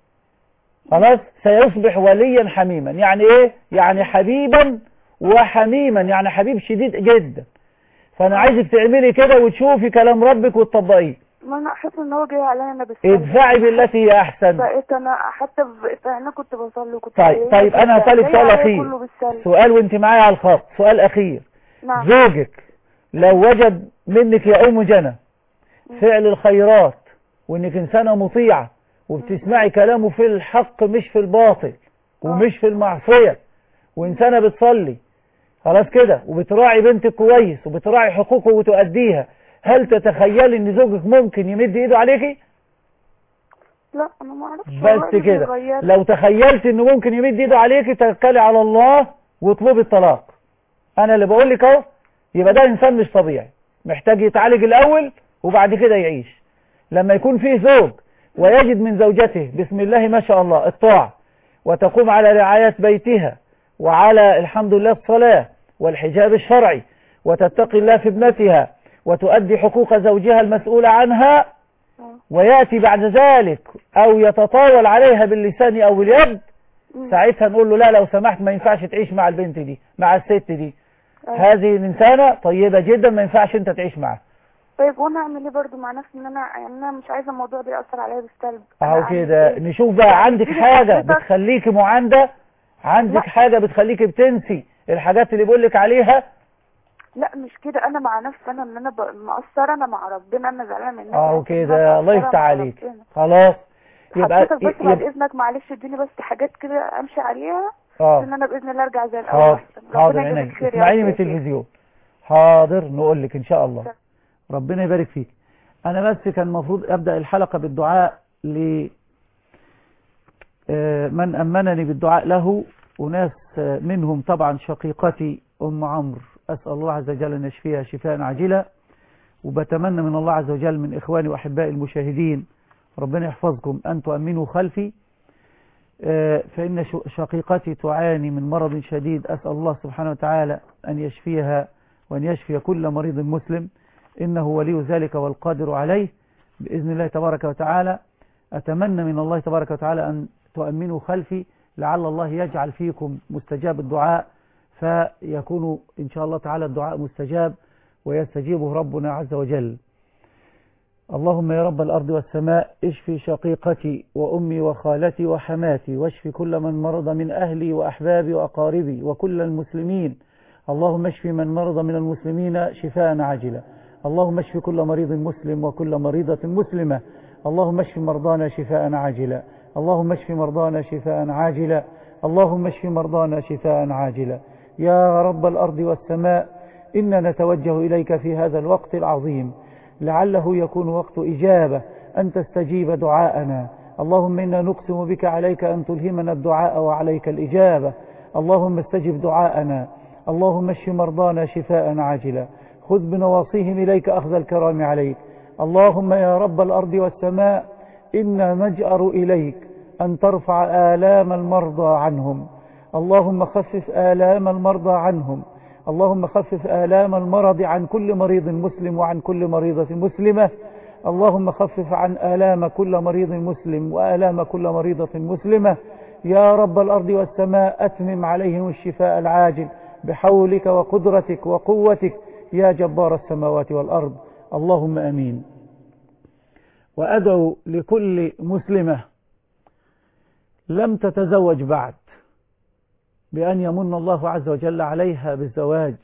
خلاص سيصبح وليا حميما يعني إيه يعني حبيبا وحميما يعني حبيب شديد جدا فأنا عايزك تعملي كده وتشوفي كلام ربك وتطبقيه ما انا حاسه ان هو جاي عليا انا بس ادفعي بالتي هي أحسن بقيت انا حتى ب- انا كنت بصلي وكنت طيب جاية طيب انا بالسلب. هسألك جاي سؤال عليا اخير كله بالسلب. سؤال وانت معايا على الخط سؤال اخير نعم زوجك لو وجد منك يا ام جنى فعل الخيرات وانك انسانة مطيعة وبتسمعي كلامه في الحق مش في الباطل ومش في المعصية وانسانة بتصلي خلاص كده وبتراعي بنتك كويس وبتراعي حقوقه وتؤديها هل تتخيلي ان زوجك ممكن يمد ايده عليكي لا انا ما اعرفش والله بس اللي كده بيغير. لو تخيلت انه ممكن يمد ايده عليك توكلي على الله واطلبي الطلاق انا اللي بقول لك اهو يبقى ده انسان مش طبيعي محتاج يتعالج الاول وبعد كده يعيش لما يكون فيه زوج ويجد من زوجته بسم الله ما شاء الله الطاعة وتقوم على رعاية بيتها وعلى الحمد لله الصلاة والحجاب الشرعي وتتقي الله في ابنتها وتؤدي حقوق زوجها المسؤول عنها ويأتي بعد ذلك أو يتطاول عليها باللسان أو باليد ساعتها نقول له لا لو سمحت ما ينفعش تعيش مع البنت دي مع الست دي هذه الإنسانة طيبة جدا ما ينفعش أنت تعيش معها طيب وانا اعمل ايه برضو مع نفسي ان انا يعني انا مش عايزه الموضوع ده ياثر عليا بالسلب أنا اهو أعمل كده إيه؟ نشوف بقى عندك تيجي حاجة حضرتك- بتخليكي معاندة عندك لا. حاجة بتخليكي بتنسي الحاجات اللي بقولك عليها لا مش كده انا مع نفسي انا ان انا ب- مقصره انا مع ربنا انا زعلانه من الناس اهو أنا كده الله مقصرة يفتح مع عليك ربنا. خلاص يبقى حضرتك بس بعد يبقى اذنك معلش اديني بس حاجات كده امشي عليها اه ان انا باذن الله ارجع زي الاول حاضر احسن حاضر ربنا يجازيك عينيك خير يا اسمعيني رب من يا شيخ. التلفزيون حاضر نقول لك ان شاء الله ربنا يبارك فيك انا بس كان المفروض ابدا الحلقه بالدعاء ل آه، من امنني بالدعاء له وناس آه، منهم طبعا شقيقتي ام عمرو اسال الله عز وجل ان يشفيها شفاء عاجلا وبتمنى من الله عز وجل من اخواني واحبائي المشاهدين ربنا يحفظكم ان تؤمنوا خلفي آه، فإن ش- شقيقتي تعاني من مرض شديد أسأل الله سبحانه وتعالى أن يشفيها وأن يشفي كل مريض مسلم إنه ولي ذلك والقادر عليه بإذن الله تبارك وتعالى أتمنى من الله تبارك وتعالى أن تؤمنوا خلفي لعل الله يجعل فيكم مستجاب الدعاء فيكون إن شاء الله تعالى الدعاء مستجاب ويستجيبه ربنا عز وجل اللهم يا رب الأرض والسماء اشفي شقيقتي وأمي وخالتي وحماتي واشفي كل من مرض من أهلي وأحبابي وأقاربي وكل المسلمين اللهم اشفي من مرض من المسلمين شفاء عاجلا اللهم اشفي كل مريض مسلم وكل مريضة مسلمة اللهم اشف مرضانا شفاء عاجلا اللهم اشف مرضانا شفاء عاجلا اللهم اشف مرضانا شفاء عاجلا يا رب الأرض والسماء إنا نتوجه إليك في هذا الوقت العظيم لعله يكون وقت إجابة أن تستجيب دعاءنا اللهم إنا نقسم بك عليك أن تلهمنا الدعاء وعليك الإجابة اللهم استجب دعاءنا اللهم اشف مرضانا شفاء عاجلا خذ بنواصيهم إليك أخذ الكرام عليك اللهم يا رب الأرض والسماء إنا نجأر إليك أن ترفع آلام المرضى عنهم اللهم خفف آلام المرضى عنهم اللهم خفف آلام المرض عن كل مريض مسلم وعن كل مريضة مسلمة اللهم خفف عن آلام كل مريض مسلم وآلام كل مريضة مسلمة يا رب الأرض والسماء أتمم عليهم الشفاء العاجل بحولك وقدرتك وقوتك يا جبار السماوات والأرض اللهم أمين وأدعو لكل مسلمة لم تتزوج بعد بأن يمن الله عز وجل عليها بالزواج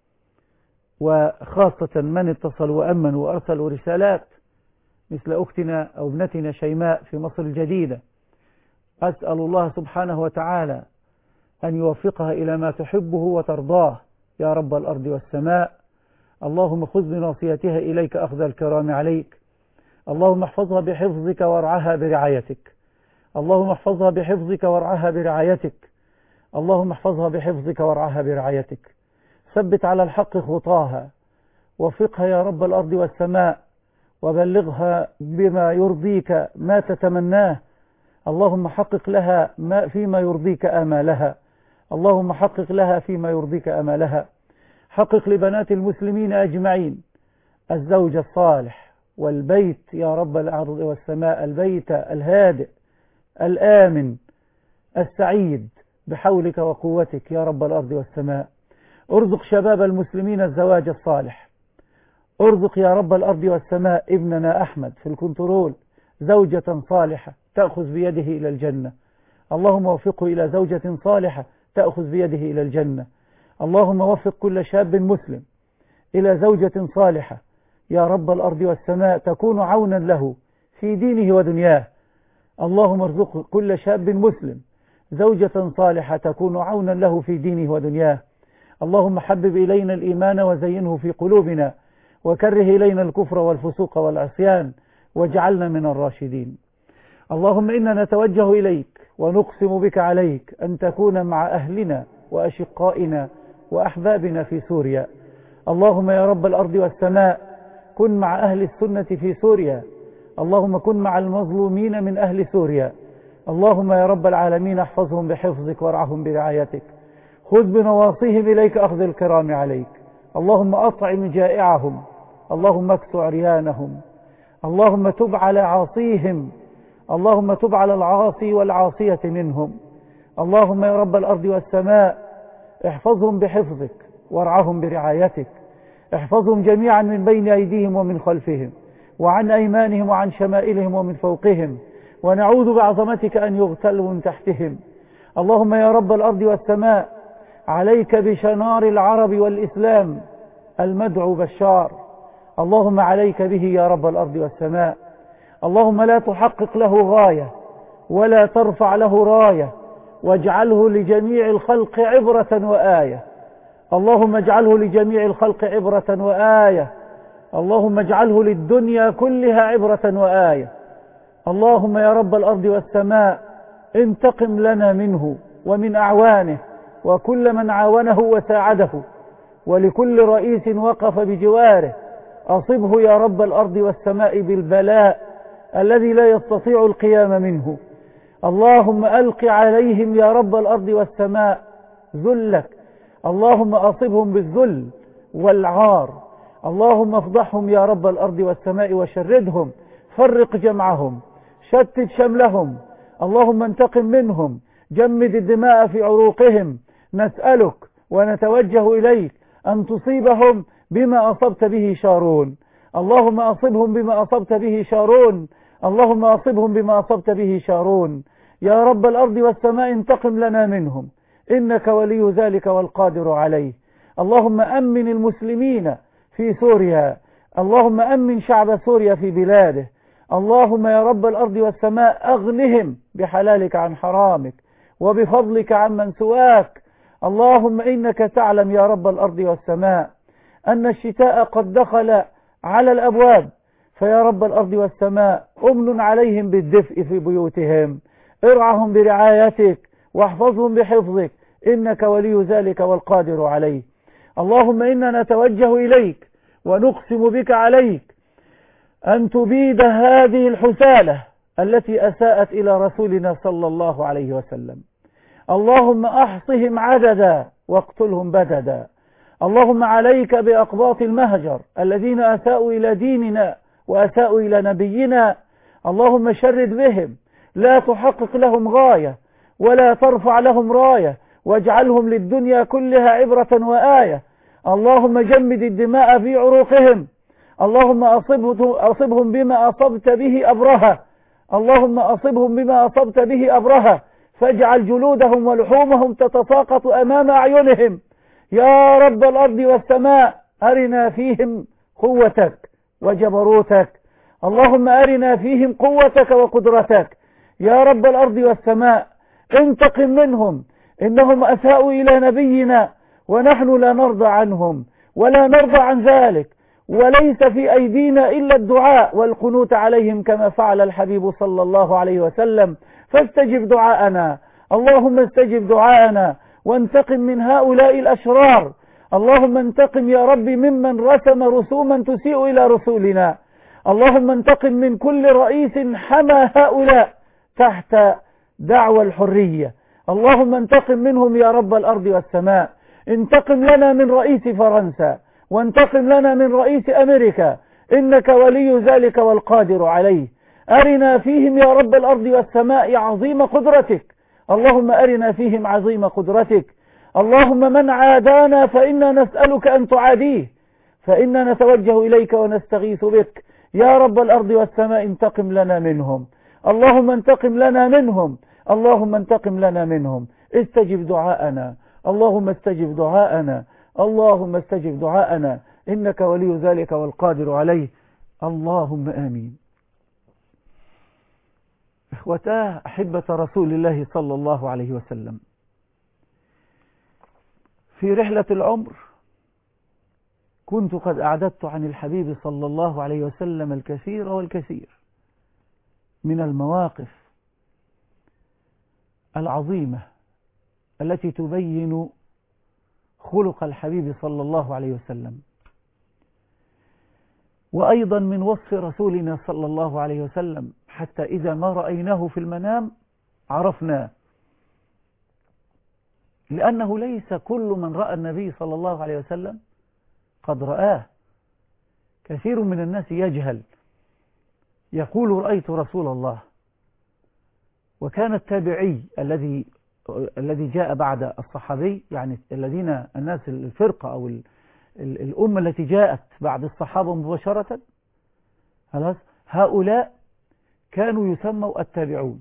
وخاصة من اتصلوا وأمنوا وأرسلوا رسالات مثل أختنا أو ابنتنا شيماء في مصر الجديدة أسأل الله سبحانه وتعالى أن يوفقها إلى ما تحبه وترضاه يا رب الأرض والسماء اللهم خذ بناصيتها إليك أخذ الكرام عليك اللهم احفظها بحفظك وارعاها برعايتك اللهم احفظها بحفظك وارعاها برعايتك اللهم احفظها بحفظك وارعاها برعايتك ثبت على الحق خطاها وفقها يا رب الأرض والسماء وبلغها بما يرضيك ما تتمناه اللهم حقق لها ما فيما يرضيك آمالها اللهم حقق لها فيما يرضيك آمالها حقق لبنات المسلمين أجمعين الزوج الصالح والبيت يا رب الأرض والسماء البيت الهادئ الآمن السعيد بحولك وقوتك يا رب الأرض والسماء ارزق شباب المسلمين الزواج الصالح ارزق يا رب الأرض والسماء ابننا أحمد في الكنترول زوجة صالحة تأخذ بيده إلى الجنة اللهم وفقه إلى زوجة صالحة تأخذ بيده إلى الجنة اللهم وفق كل شاب مسلم إلى زوجة صالحة يا رب الأرض والسماء تكون عونا له في دينه ودنياه اللهم ارزق كل شاب مسلم زوجة صالحة تكون عونا له في دينه ودنياه اللهم حبب إلينا الإيمان وزينه في قلوبنا وكره إلينا الكفر والفسوق والعصيان واجعلنا من الراشدين اللهم إنا نتوجه إليك ونقسم بك عليك أن تكون مع أهلنا وأشقائنا وأحبابنا في سوريا اللهم يا رب الأرض والسماء كن مع أهل السنة في سوريا اللهم كن مع المظلومين من أهل سوريا اللهم يا رب العالمين احفظهم بحفظك وارعهم برعايتك خذ بنواصيهم إليك أخذ الكرام عليك اللهم أطعم جائعهم اللهم اكس عريانهم اللهم تب على عاصيهم اللهم تب على العاصي والعاصية منهم اللهم يا رب الأرض والسماء احفظهم بحفظك وارعهم برعايتك احفظهم جميعا من بين أيديهم ومن خلفهم وعن أيمانهم وعن شمائلهم ومن فوقهم ونعوذ بعظمتك أن يغتلوا من تحتهم اللهم يا رب الأرض والسماء عليك بشنار العرب والإسلام المدعو بشار اللهم عليك به يا رب الأرض والسماء اللهم لا تحقق له غاية ولا ترفع له راية واجعله لجميع الخلق عبرة وآية اللهم اجعله لجميع الخلق عبرة وآية اللهم اجعله للدنيا كلها عبرة وآية اللهم يا رب الأرض والسماء انتقم لنا منه ومن أعوانه وكل من عاونه وساعده ولكل رئيس وقف بجواره أصبه يا رب الأرض والسماء بالبلاء الذي لا يستطيع القيام منه اللهم ألق عليهم يا رب الأرض والسماء ذلك اللهم أصبهم بالذل والعار اللهم افضحهم يا رب الأرض والسماء وشردهم فرق جمعهم شتت شملهم اللهم انتقم منهم جمد الدماء في عروقهم نسألك ونتوجه إليك أن تصيبهم بما أصبت به شارون اللهم أصبهم بما أصبت به شارون اللهم أصبهم بما أصبت به شارون يا رب الأرض والسماء انتقم لنا منهم إنك ولي ذلك والقادر عليه اللهم أمن المسلمين في سوريا اللهم أمن شعب سوريا في بلاده اللهم يا رب الأرض والسماء أغنهم بحلالك عن حرامك وبفضلك عمن سواك اللهم إنك تعلم يا رب الأرض والسماء أن الشتاء قد دخل على الأبواب فيا رب الأرض والسماء أمن عليهم بالدفء في بيوتهم ارعهم برعايتك واحفظهم بحفظك إنك ولي ذلك والقادر عليه اللهم إنا نتوجه إليك ونقسم بك عليك أن تبيد هذه الحسالة التي أساءت إلى رسولنا صلى الله عليه وسلم اللهم أحصهم عددا واقتلهم بددا اللهم عليك بأقباط المهجر الذين أساءوا إلى ديننا وأساءوا إلى نبينا اللهم شرد بهم لا تحقق لهم غاية ولا ترفع لهم راية واجعلهم للدنيا كلها عبرة وآية اللهم جمد الدماء في عروقهم اللهم أصبهم بما أصبت به أبرها اللهم أصبهم بما أصبت به أبرها فاجعل جلودهم ولحومهم تتساقط أمام أعينهم يا رب الأرض والسماء أرنا فيهم قوتك وجبروتك اللهم أرنا فيهم قوتك وقدرتك يا رب الأرض والسماء انتقم منهم إنهم أساءوا إلى نبينا ونحن لا نرضى عنهم ولا نرضى عن ذلك وليس في أيدينا إلا الدعاء والقنوت عليهم كما فعل الحبيب صلى الله عليه وسلم فاستجب دعاءنا اللهم استجب دعاءنا وانتقم من هؤلاء الأشرار اللهم انتقم يا رب ممن رسم رسوما تسيء إلى رسولنا اللهم انتقم من كل رئيس حمى هؤلاء تحت دعوى الحرية اللهم انتقم منهم يا رب الأرض والسماء انتقم لنا من رئيس فرنسا وانتقم لنا من رئيس أمريكا إنك ولي ذلك والقادر عليه أرنا فيهم يا رب الأرض والسماء عظيم قدرتك اللهم أرنا فيهم عظيم قدرتك اللهم من عادانا فإنا نسألك أن تعاديه فإنا نتوجه إليك ونستغيث بك يا رب الأرض والسماء انتقم لنا منهم اللهم انتقم لنا منهم اللهم انتقم لنا منهم استجب دعاءنا اللهم استجب دعاءنا اللهم استجب دعاءنا إنك ولي ذلك والقادر عليه اللهم آمين إخوتاه أحبة رسول الله صلى الله عليه وسلم في رحلة العمر كنت قد أعددت عن الحبيب صلى الله عليه وسلم الكثير والكثير من المواقف العظيمة التي تبين خلق الحبيب صلى الله عليه وسلم وأيضا من وصف رسولنا صلى الله عليه وسلم حتى إذا ما رأيناه في المنام عرفناه لأنه ليس كل من رأى النبي صلى الله عليه وسلم قد رآه كثير من الناس يجهل يقول رأيت رسول الله وكان التابعي الذي الذي جاء بعد الصحابي يعني الذين الناس الفرقة أو ال- ال- الأمة التي جاءت بعد الصحابة مباشرة خلاص هؤلاء كانوا يسموا التابعون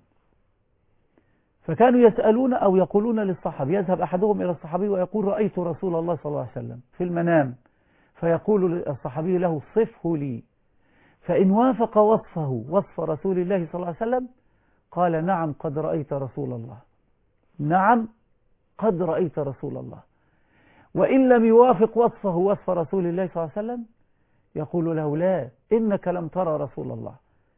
فكانوا يسألون أو يقولون للصحابي يذهب أحدهم إلى الصحابي ويقول رأيت رسول الله صلى الله عليه وسلم في المنام فيقول الصحابي له صفه لي فإن وافق وصفه وصف رسول الله صلى الله عليه وسلم قال نعم قد رأيت رسول الله نعم قد رأيت رسول الله وإن لم يوافق وصفه وصف رسول الله صلى الله عليه وسلم يقول له لا إنك لم ترى رسول الله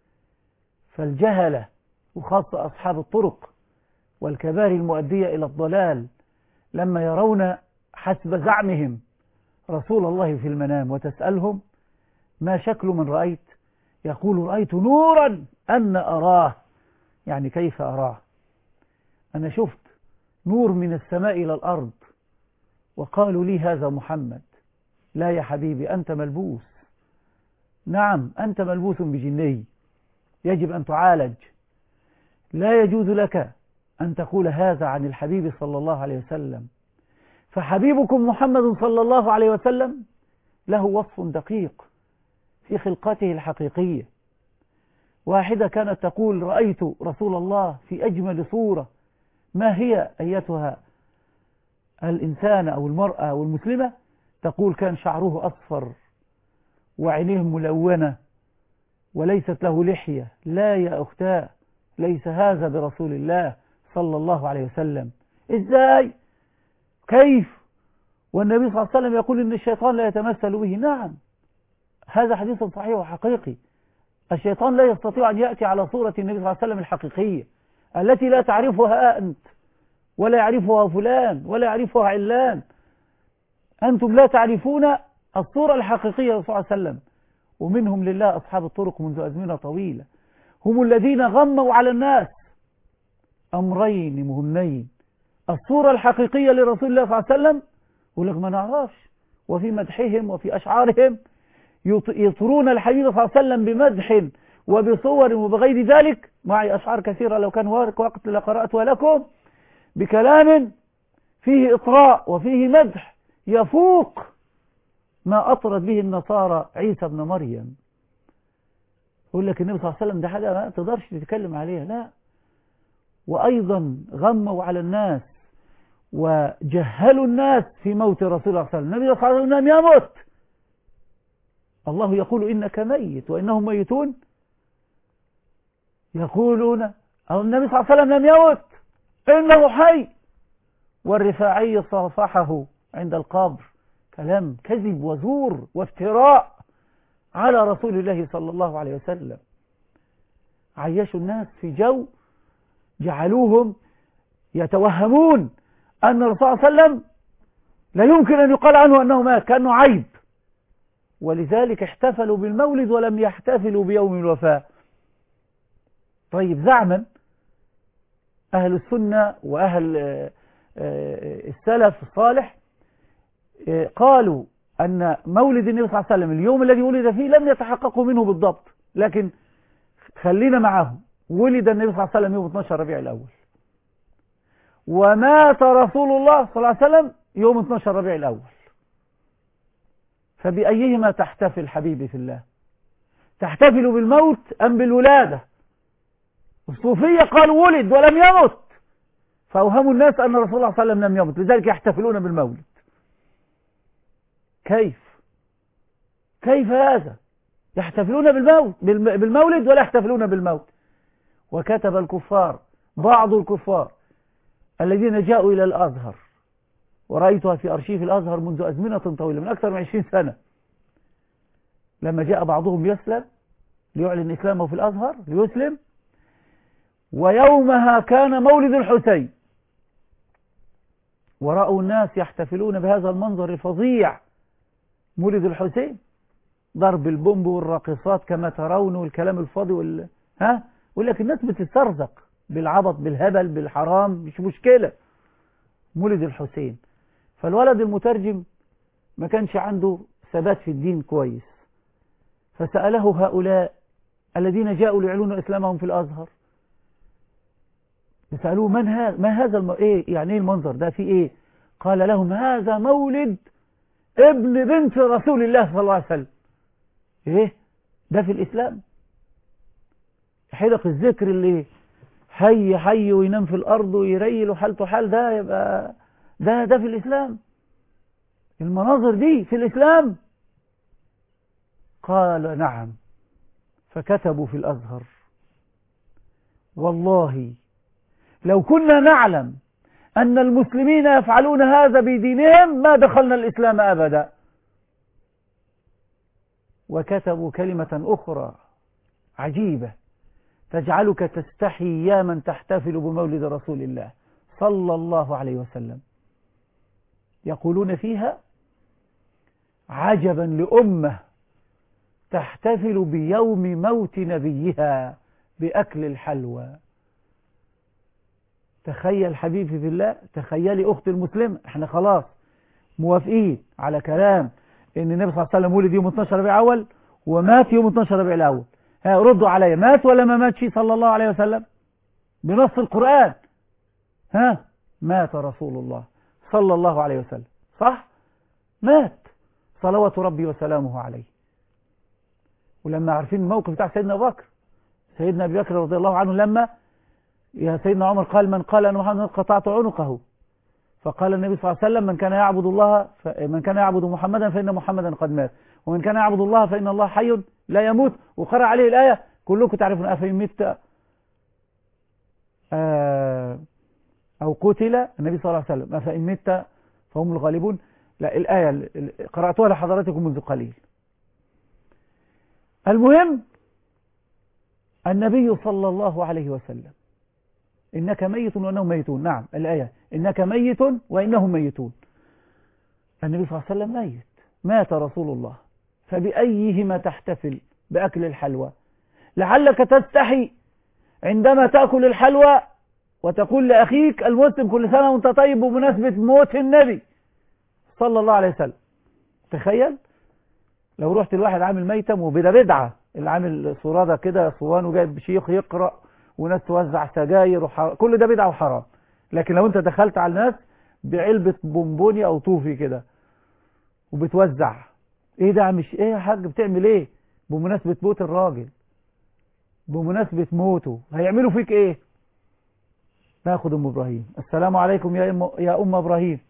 فالجهلة وخاصة أصحاب الطرق والكبار المؤدية إلى الضلال لما يرون حسب زعمهم رسول الله في المنام وتسألهم ما شكل من رأيت يقول رأيت نورا أن أراه يعني كيف أراه أنا شفت نور من السماء إلى الأرض وقالوا لي هذا محمد لا يا حبيبي أنت ملبوس نعم أنت ملبوس بجني يجب أن تعالج لا يجوز لك أن تقول هذا عن الحبيب صلى الله عليه وسلم فحبيبكم محمد صلى الله عليه وسلم له وصف دقيق في خلقته الحقيقية واحدة كانت تقول رأيت رسول الله في أجمل صورة ما هي أيتها الإنسان أو المرأة أو المسلمة تقول كان شعره أصفر وعينيه ملونة وليست له لحية لا يا أختاه ليس هذا برسول الله صلى الله عليه وسلم إزاي كيف والنبي صلى الله عليه وسلم يقول إن الشيطان لا يتمثل به نعم هذا حديث صحيح وحقيقي الشيطان لا يستطيع أن يأتي على صورة النبي صلى الله عليه وسلم الحقيقية التي لا تعرفها أنت ولا يعرفها فلان ولا يعرفها علان أنتم لا تعرفون الصورة الحقيقية صلى الله عليه وسلم ومنهم لله أصحاب الطرق منذ أزمنة طويلة هم الذين غموا على الناس أمرين مهمين الصورة الحقيقية لرسول الله صلى الله عليه وسلم يقول لك ما نعرفش وفي مدحهم وفي أشعارهم يطرون الحبيب صلى الله عليه وسلم بمدح وبصور وبغير ذلك معي أشعار كثيرة لو كان وقت لقرأتها لكم بكلام فيه إطراء وفيه مدح يفوق ما أطرد به النصارى عيسى ابن مريم يقول لك النبي صلى الله عليه وسلم ده حاجة ما تقدرش تتكلم عليها لا وأيضا غموا على الناس وجهلوا الناس في موت رسول الله صلى الله عليه وسلم النبي صلى الله عليه وسلم لم يمت الله يقول إنك ميت وإنهم ميتون يقولون النبي صلى الله عليه وسلم لم يمت إنه حي والرفاعي صافحه عند القبر كلام كذب وزور وافتراء على رسول الله صلى الله عليه وسلم عيشوا الناس في جو جعلوهم يتوهمون أن الرسول صلى الله عليه وسلم لا يمكن أن يقال عنه أنه مات كأنه عيب ولذلك احتفلوا بالمولد ولم يحتفلوا بيوم الوفاة طيب زعما أهل السنة وأهل السلف الصالح قالوا أن مولد النبي صلى الله عليه وسلم اليوم الذي ولد فيه لم يتحققوا منه بالضبط لكن خلينا معهم ولد النبي صلى الله عليه وسلم يوم 12 ربيع الأول ومات رسول الله صلى الله عليه وسلم يوم 12 ربيع الأول فبأيهما تحتفل حبيبي في الله تحتفل بالموت أم بالولادة الصوفية قالوا ولد ولم يمت فأوهموا الناس أن رسول الله صلى الله عليه وسلم لم يمت لذلك يحتفلون بالمولد كيف كيف هذا يحتفلون بالموت بالمولد ولا يحتفلون بالموت وكتب الكفار بعض الكفار الذين جاءوا إلى الأزهر ورأيتها في أرشيف الأزهر منذ أزمنة طويلة من أكثر من عشرين سنة لما جاء بعضهم يسلم ليعلن إسلامه في الأزهر ليسلم ويومها كان مولد الحسين ورأوا الناس يحتفلون بهذا المنظر الفظيع مولد الحسين ضرب البومب والراقصات كما ترون والكلام الفاضي وال ها يقول لك الناس بتسترزق بالعبط بالهبل بالحرام مش مشكلة مولد الحسين فالولد المترجم ما كانش عنده ثبات في الدين كويس فسأله هؤلاء الذين جاءوا ليعلنوا إسلامهم في الأزهر سألوه من هذا ما هذا الم... إيه يعني إيه المنظر ده في إيه قال لهم هذا مولد ابن بنت رسول الله صلى الله عليه وسلم إيه ده في الإسلام حلق الذكر اللي حي حي وينام في الأرض ويريل وحالته حال ده يبقى ده ده في الإسلام المناظر دي في الإسلام قال نعم فكتبوا في الأزهر والله لو كنا نعلم أن المسلمين يفعلون هذا بدينهم ما دخلنا الإسلام أبدا وكتبوا كلمة أخرى عجيبة تجعلك تستحي يا من تحتفل بمولد رسول الله صلى الله عليه وسلم يقولون فيها عجبا لأمة تحتفل بيوم موت نبيها بأكل الحلوى تخيل حبيبي في الله تخيلي أخت المسلمة احنا خلاص موافقين على كلام ان النبي صلى الله عليه وسلم ولد يوم 12 ربيع اول ومات يوم 12 ربيع الاول ها ردوا عليا مات ولا ما ماتش صلى الله عليه وسلم بنص القرآن ها مات رسول الله صلى الله عليه وسلم صح مات صلوات ربي وسلامه عليه ولما عارفين الموقف بتاع سيدنا أبو بكر سيدنا أبي بكر رضي الله عنه لما يا سيدنا عمر قال من قال أن محمد قطعت عنقه فقال النبي صلى الله عليه وسلم من كان يعبد الله ف... من كان يعبد محمدا فإن محمدا قد مات ومن كان يعبد الله فإن الله حي لا يموت وقرأ عليه الآية كلكم تعرفون أفإن مت آه أو قتل النبي صلى الله عليه وسلم أفإن مت فهم الغالبون لا الآية قرأتها لحضراتكم منذ قليل المهم النبي صلى الله عليه وسلم إنك ميت وإنهم ميتون نعم الآية إنك ميت وإنهم ميتون النبي صلى الله عليه وسلم ميت مات رسول الله فبأيهما تحتفل بأكل الحلوى لعلك تستحي عندما تأكل الحلوى وتقول لأخيك المسلم كل سنة وانت طيب بمناسبة موت النبي صلى الله عليه وسلم تخيل لو رحت الواحد عامل ميتم وبدا بدعة اللي عامل صورادة كده صوان وجايب شيخ يقرأ وناس توزع سجاير وحرام كل ده بدعة وحرام لكن لو انت دخلت على الناس بعلبة بونبوني او طوفي كده وبتوزع ايه ده مش ايه يا حاج بتعمل ايه بمناسبة موت الراجل بمناسبة موته هيعملوا فيك ايه ناخد ام ابراهيم السلام عليكم يا ام يا ام ابراهيم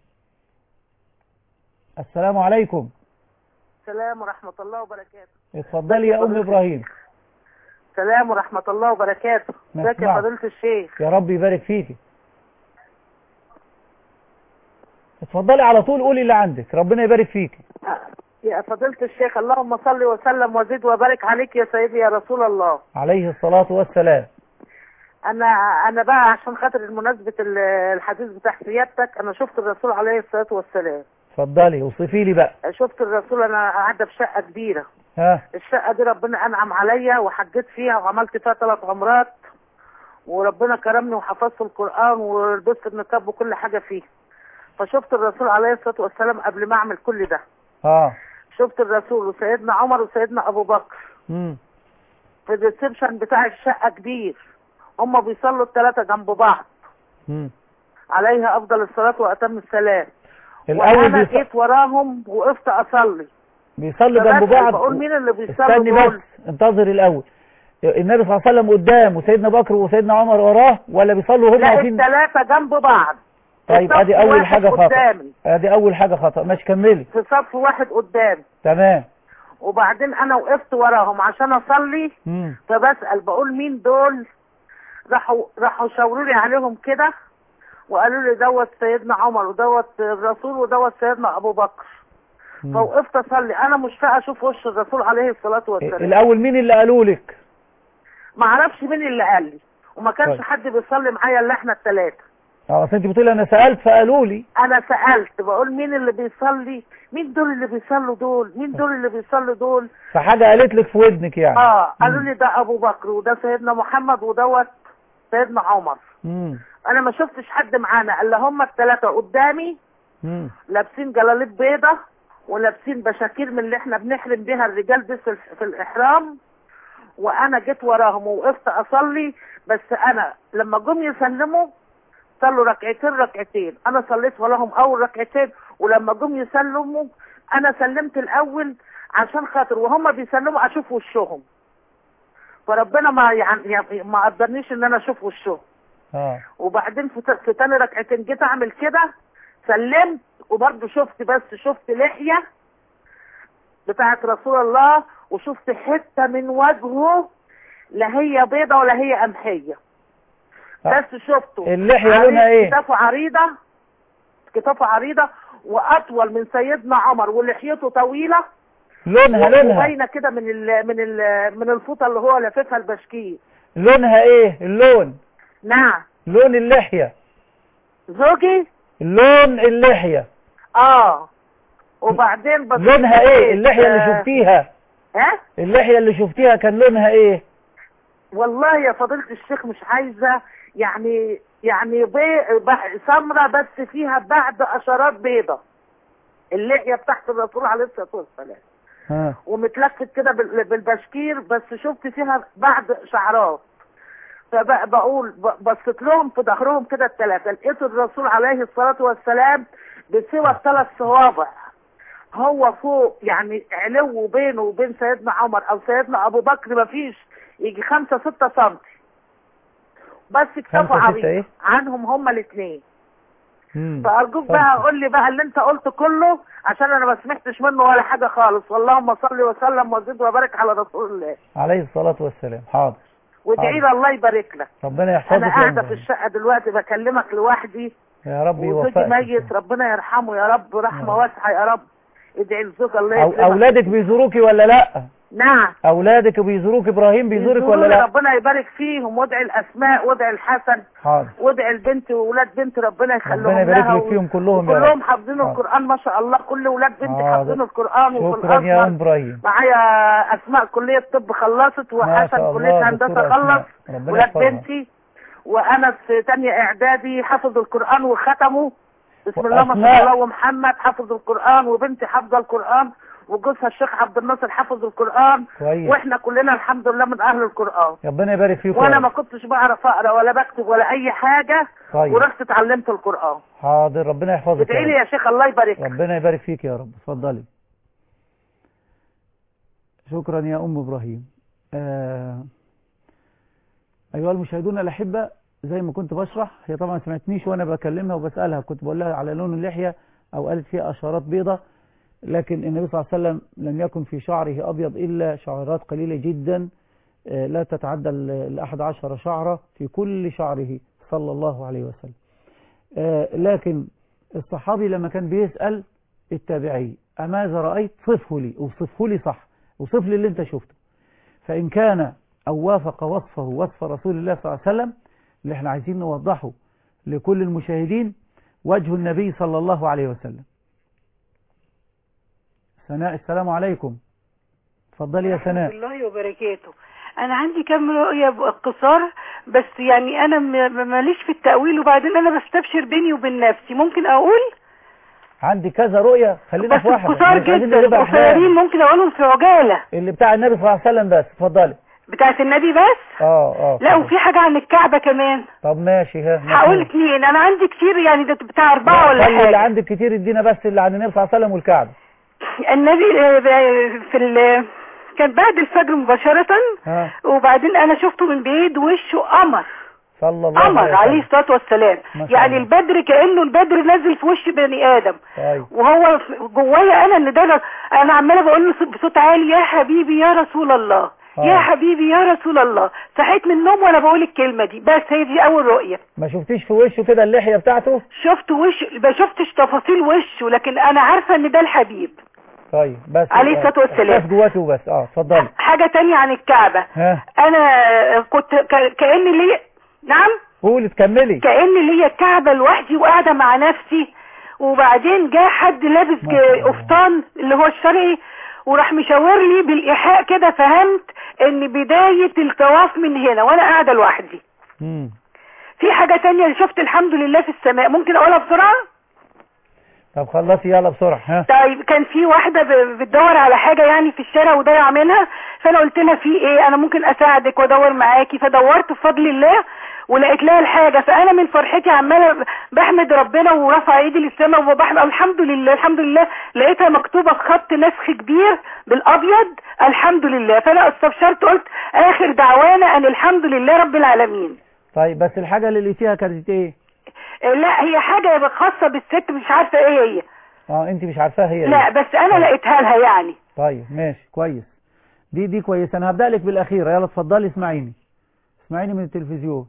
السلام عليكم السلام ورحمة الله وبركاته اتفضلي يا ام ابراهيم السلام ورحمة الله وبركاته ازيك يا نسمعك. فضيلة الشيخ يا رب يبارك فيكي اتفضلي على طول قولي اللي عندك ربنا يبارك فيكي يا فضيلة الشيخ اللهم صل وسلم وزد وبارك عليك يا سيدي يا رسول الله عليه الصلاة والسلام انا انا بقى عشان خاطر المناسبة ال- الحديث بتاع سيادتك انا شفت الرسول عليه الصلاة والسلام اتفضلي وصفي لي بقى شفت الرسول انا قاعدة في شقة كبيرة ها الشقة دي ربنا انعم عليا وحجيت فيها وعملت فيها ثلاث عمرات وربنا كرمني وحفظت القرآن ولبست النقاب وكل حاجة فيه فشفت الرسول عليه الصلاة والسلام قبل ما اعمل كل ده اه شفت الرسول وسيدنا عمر وسيدنا ابو بكر امم في الريسبشن بتاع الشقة كبير هما بيصلوا الثلاثة جنب بعض امم عليها افضل الصلاة واتم السلام الاول وانا بيص... جيت وراهم وقفت اصلي بيصلوا جنب فبسأل بعض بقول مين اللي بيصلوا استني دول بس انتظر الاول النبي صلى الله عليه وسلم قدام وسيدنا أبو بكر وسيدنا عمر وراه ولا بيصلوا هم لا واقفين الثلاثة جنب بعض طيب الصف ادي اول واحد حاجه خطا قدامي ادي اول حاجه خطا ماشي كملي في صف واحد قدامي تمام وبعدين انا وقفت وراهم عشان اصلي امم فبسأل بقول مين دول راحوا راحوا شاوروا لي عليهم كده وقالوا لي دوت سيدنا عمر ودوت الرسول ودوت سيدنا ابو بكر فوقفت اصلي انا مشتاقه اشوف وش الرسول عليه الصلاه والسلام الاول مين اللي قالوا لك ما اعرفش مين اللي قال لي وما كانش طيب. حد بيصلي معايا الا احنا الثلاثه اه اصل انت بتقولي انا سالت فقالوا لي انا سالت بقول مين اللي بيصلي مين دول اللي بيصلوا دول مين دول اللي بيصلوا دول فحاجه قالت لك في ودنك يعني اه قالوا لي ده ابو بكر وده سيدنا محمد ودوت سيدنا عمر امم انا ما شفتش حد معانا الا هم الثلاثه قدامي امم لابسين جلاليب بيضة ولابسين بشاكير من اللي احنا بنحرم بيها الرجال بس في في الاحرام وانا جيت وراهم ووقفت اصلي بس انا لما جم يسلموا صلوا ركعتين ركعتين انا صليت وراهم اول ركعتين ولما جم يسلموا انا سلمت الاول عشان خاطر وهم بيسلموا اشوف وشهم فربنا ما يعني يعني ما قدرنيش ان انا اشوف وشهم اه وبعدين في, ت- في تاني ركعتين جيت اعمل كده سلمت وبرضه شفت بس شفت لحية بتاعت رسول الله وشفت حتة من وجهه لا هي بيضة ولا هي قمحية آه. بس شفته اللحية عريض، لونها ايه؟ كتافه عريضة كتافه عريضة واطول من سيدنا عمر ولحيته طويلة لونها لونها وباينة كده من ال من ال من الفوطة اللي هو لاففها البشكير لونها ايه اللون نعم لون اللحيه زوجي لون اللحيه اه وبعدين بس لونها ايه اللحيه اللي آه، شفتيها ها اللحيه اللي شفتيها كان لونها ايه والله يا فضيلة الشيخ مش عايزة يعني يعني بي... ب- سمرة بس فيها بعد اشارات بيضة اللحية بتاعت الرسول عليه الصلاة والسلام ها ومتلفت كده بال- بالبشكير بس شفت فيها بعد شعرات فبقول بصيت لهم في ظهرهم كده الثلاثة لقيت الرسول عليه الصلاة والسلام بسوى الثلاث صوابع هو فوق يعني علو بينه وبين سيدنا عمر او سيدنا ابو بكر مفيش يجي خمسة ستة سنتي بس كتافه خمسة ستة عريض ايه؟ عنهم هما الاثنين مم. فارجوك اتفضل. بقى قول لي بقى اللي انت قلته كله عشان انا ما سمعتش منه ولا حاجه خالص اللهم صل وسلم وزد وبارك على رسول الله عليه الصلاه والسلام حاضر وادعي لي الله يبارك لك ربنا يحفظك انا يا قاعده أم في الشقه دلوقتي بكلمك لوحدي يا رب وزوجي يوفقك ميت ربنا يرحمه يا رب رحمه نعم. واسعه يا رب ادعي لزوج الله أو يكرمك اولادك بيزوروكي ولا لا نعم اولادك بيزوروك ابراهيم بيزورك ولا يزوروني، لا ربنا يبارك فيهم وادعي الاسماء وادعي الحسن حاضر وادعي البنت وولاد بنت ربنا يخليهم ربنا يبارك لها لك فيهم كلهم يا رب. كلهم حافظين حاضر. القران ما شاء الله كل ولاد بنتي حاضر. حافظين القران وفي شكرا يا ام الازهر ابراهيم معايا اسماء كليه طب خلصت ما وحسن شاء كليه الله هندسه دكتورة خلص أسماء. ربنا ولاد يحفظها. بنتي وانا في تانية اعدادي حفظ القران وختمه بسم الله ما وأسماء. شاء الله ومحمد حفظ القران وبنتي حافظه القران وجوزها الشيخ عبد الناصر حفظ القران كويس واحنا كلنا الحمد لله من اهل القران ربنا يبارك فيكم وانا يا ما رب. كنتش بعرف اقرا ولا بكتب ولا اي حاجه طيب ورحت اتعلمت القران حاضر ربنا يحفظك ادعي لي يا رب. يا شيخ الله يبارك ربنا يبارك فيك يا رب اتفضلي شكرا يا ام ابراهيم آه... ايها المشاهدون الاحبه زي ما كنت بشرح هي طبعا ما سمعتنيش وانا بكلمها وبسالها كنت بقول لها على لون اللحيه او قالت فيها اشارات بيضة لكن النبي صلى الله عليه وسلم لم يكن في شعره ابيض الا شعرات قليله جدا آه، لا تتعدى ال- الاحد عشر شعره في كل شعره صلى الله عليه وسلم آه، لكن الصحابي لما كان بيسأل التابعي أماذا رأيت صفه لي اوصفه لي صح اوصف لي اللي انت شفته فإن كان أو وافق وصفه وصف رسول الله صلى الله عليه وسلم اللي احنا عايزين نوضحه لكل المشاهدين وجه النبي صلى الله عليه وسلم سناء السلام عليكم اتفضلي يا سناء الله وبركاته انا عندي كام رؤية باختصار بس يعني انا م- ماليش في التأويل وبعدين انا بستبشر بيني وبين نفسي ممكن اقول عندي كذا رؤية خلينا بس في واحدة اختصار مش عايزين جدا نجيب أحلام. قصيرين ممكن اقولهم في عجالة اللي بتاع النبي صلى الله عليه وسلم بس اتفضلي بتاعت النبي بس اه اه لا وفي حاجة عن الكعبة كمان طب ماشي ها هقول اتنين انا عندي كتير يعني ده بتاع اربعة ولا خلي اللي حاجة عندك كتير ادينا بس اللي عن النبي صلى الله عليه وسلم والكعبة النبي آه، في ال كان بعد الفجر مباشرة ها وبعدين انا شفته من بعيد وشه قمر صلى الله قمر عليه عليه وسلم الصلاة والسلام ما شاء يعني الله. البدر كأنه البدر نزل في وش بني آدم طيب وهو في- جوايا انا ان ده ر- انا عماله بقول له صوت- بصوت عالي يا حبيبي يا رسول الله يا آه. حبيبي يا رسول الله صحيت من النوم وانا بقول الكلمه دي بس هي دي اول رؤيه ما شفتيش في وشه كده اللحية بتاعته شفت وش ما شفتش تفاصيل وشه لكن انا عارفه ان ده الحبيب طيب بس عليه الصلاة والسلام. احساس جواكي وبس اه اتفضلي حاجه تانية عن الكعبه ها انا كنت ك- كأن لي نعم قولي تكملي كأن ليا الكعبة لوحدي وقاعدة مع نفسي وبعدين جه حد لابس ما شاء الله. قفطان اللي هو الشرقي وراح مشاور لي بالإيحاء كده فهمت ان بداية الطواف من هنا وانا قاعدة لوحدي مم. في حاجة تانية شفت الحمد لله في السماء ممكن اقولها بسرعة طب خلصي يلا بسرعة ها طيب كان في واحدة ب- بتدور على حاجة يعني في الشارع وضايعة منها فانا قلت لها في ايه انا ممكن اساعدك وادور معاكي فدورت بفضل الله ولقيت لها الحاجة فانا من فرحتي عمالة بحمد ربنا ورفع ايدي للسماء وبحمد الحمد لله الحمد لله لقيتها مكتوبة بخط نسخ كبير بالابيض الحمد لله فانا استبشرت قلت اخر دعوانا ان الحمد لله رب العالمين طيب بس الحاجة اللي لقيتيها كانت ايه إيه، لا هي حاجة خاصة بالست مش عارفة ايه هي اه انت مش عارفاها هي لا إيه. بس انا لقيتها لها يعني طيب ماشي كويس دي دي كويس انا هبدأ لك بالاخيرة يلا اتفضلي اسمعيني اسمعيني من التلفزيون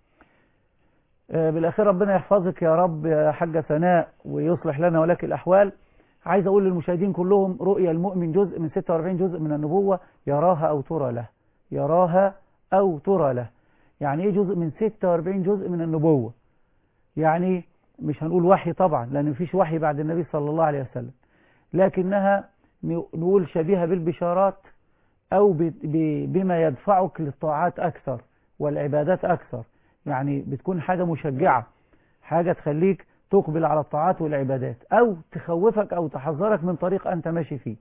آه، بالاخير ربنا يحفظك يا رب يا حاجة سناء ويصلح لنا ولك الاحوال عايز اقول للمشاهدين كلهم رؤيا المؤمن جزء من 46 جزء من النبوة يراها او ترى له يراها او ترى له يعني ايه جزء من 46 جزء من النبوة يعني مش هنقول وحي طبعا لان مفيش وحي بعد النبي صلى الله عليه وسلم لكنها نقول شبيهة بالبشارات أو ب- ب- بما يدفعك للطاعات أكثر والعبادات أكثر يعني بتكون حاجة مشجعة حاجة تخليك تقبل على الطاعات والعبادات أو تخوفك أو تحذرك من طريق أنت ماشي فيه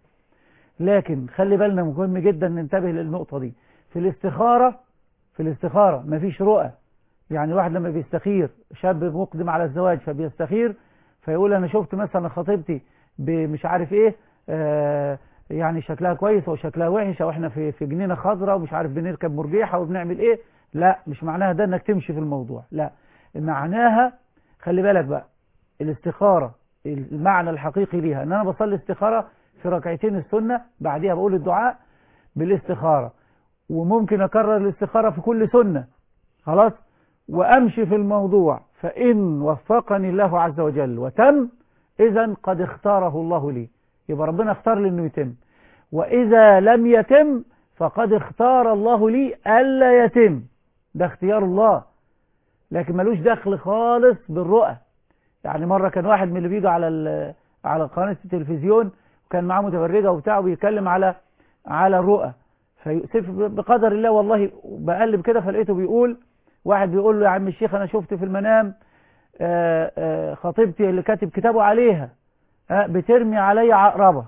لكن خلي بالنا مهم جدا ننتبه للنقطة دي في الاستخارة في الاستخارة مفيش رؤى يعني الواحد لما بيستخير شاب مقدم على الزواج فبيستخير فيقول أنا شفت مثلا خطيبتي مش عارف إيه آه يعني شكلها كويس او شكلها وحش او احنا في في جنينه خضراء ومش عارف بنركب مرجيحه وبنعمل ايه لا مش معناها ده انك تمشي في الموضوع لا معناها خلي بالك بقى الاستخاره المعنى الحقيقي ليها ان انا بصلي استخاره في ركعتين السنه بعديها بقول الدعاء بالاستخاره وممكن اكرر الاستخاره في كل سنه خلاص وامشي في الموضوع فان وفقني الله عز وجل وتم اذا قد اختاره الله لي يبقى ربنا اختار لي انه يتم واذا لم يتم فقد اختار الله لي الا يتم ده اختيار الله لكن ملوش دخل خالص بالرؤى يعني مرة كان واحد من اللي بيجوا على ال- على قناة التلفزيون وكان معاه متفرجة وبتاع وبيتكلم على على الرؤى فيؤسف بقدر الله والله بقلب كده فلقيته بيقول واحد بيقول له يا عم الشيخ انا شفت في المنام آه، آه، خطيبتي اللي كاتب كتابه عليها آه، بترمي علي عقربة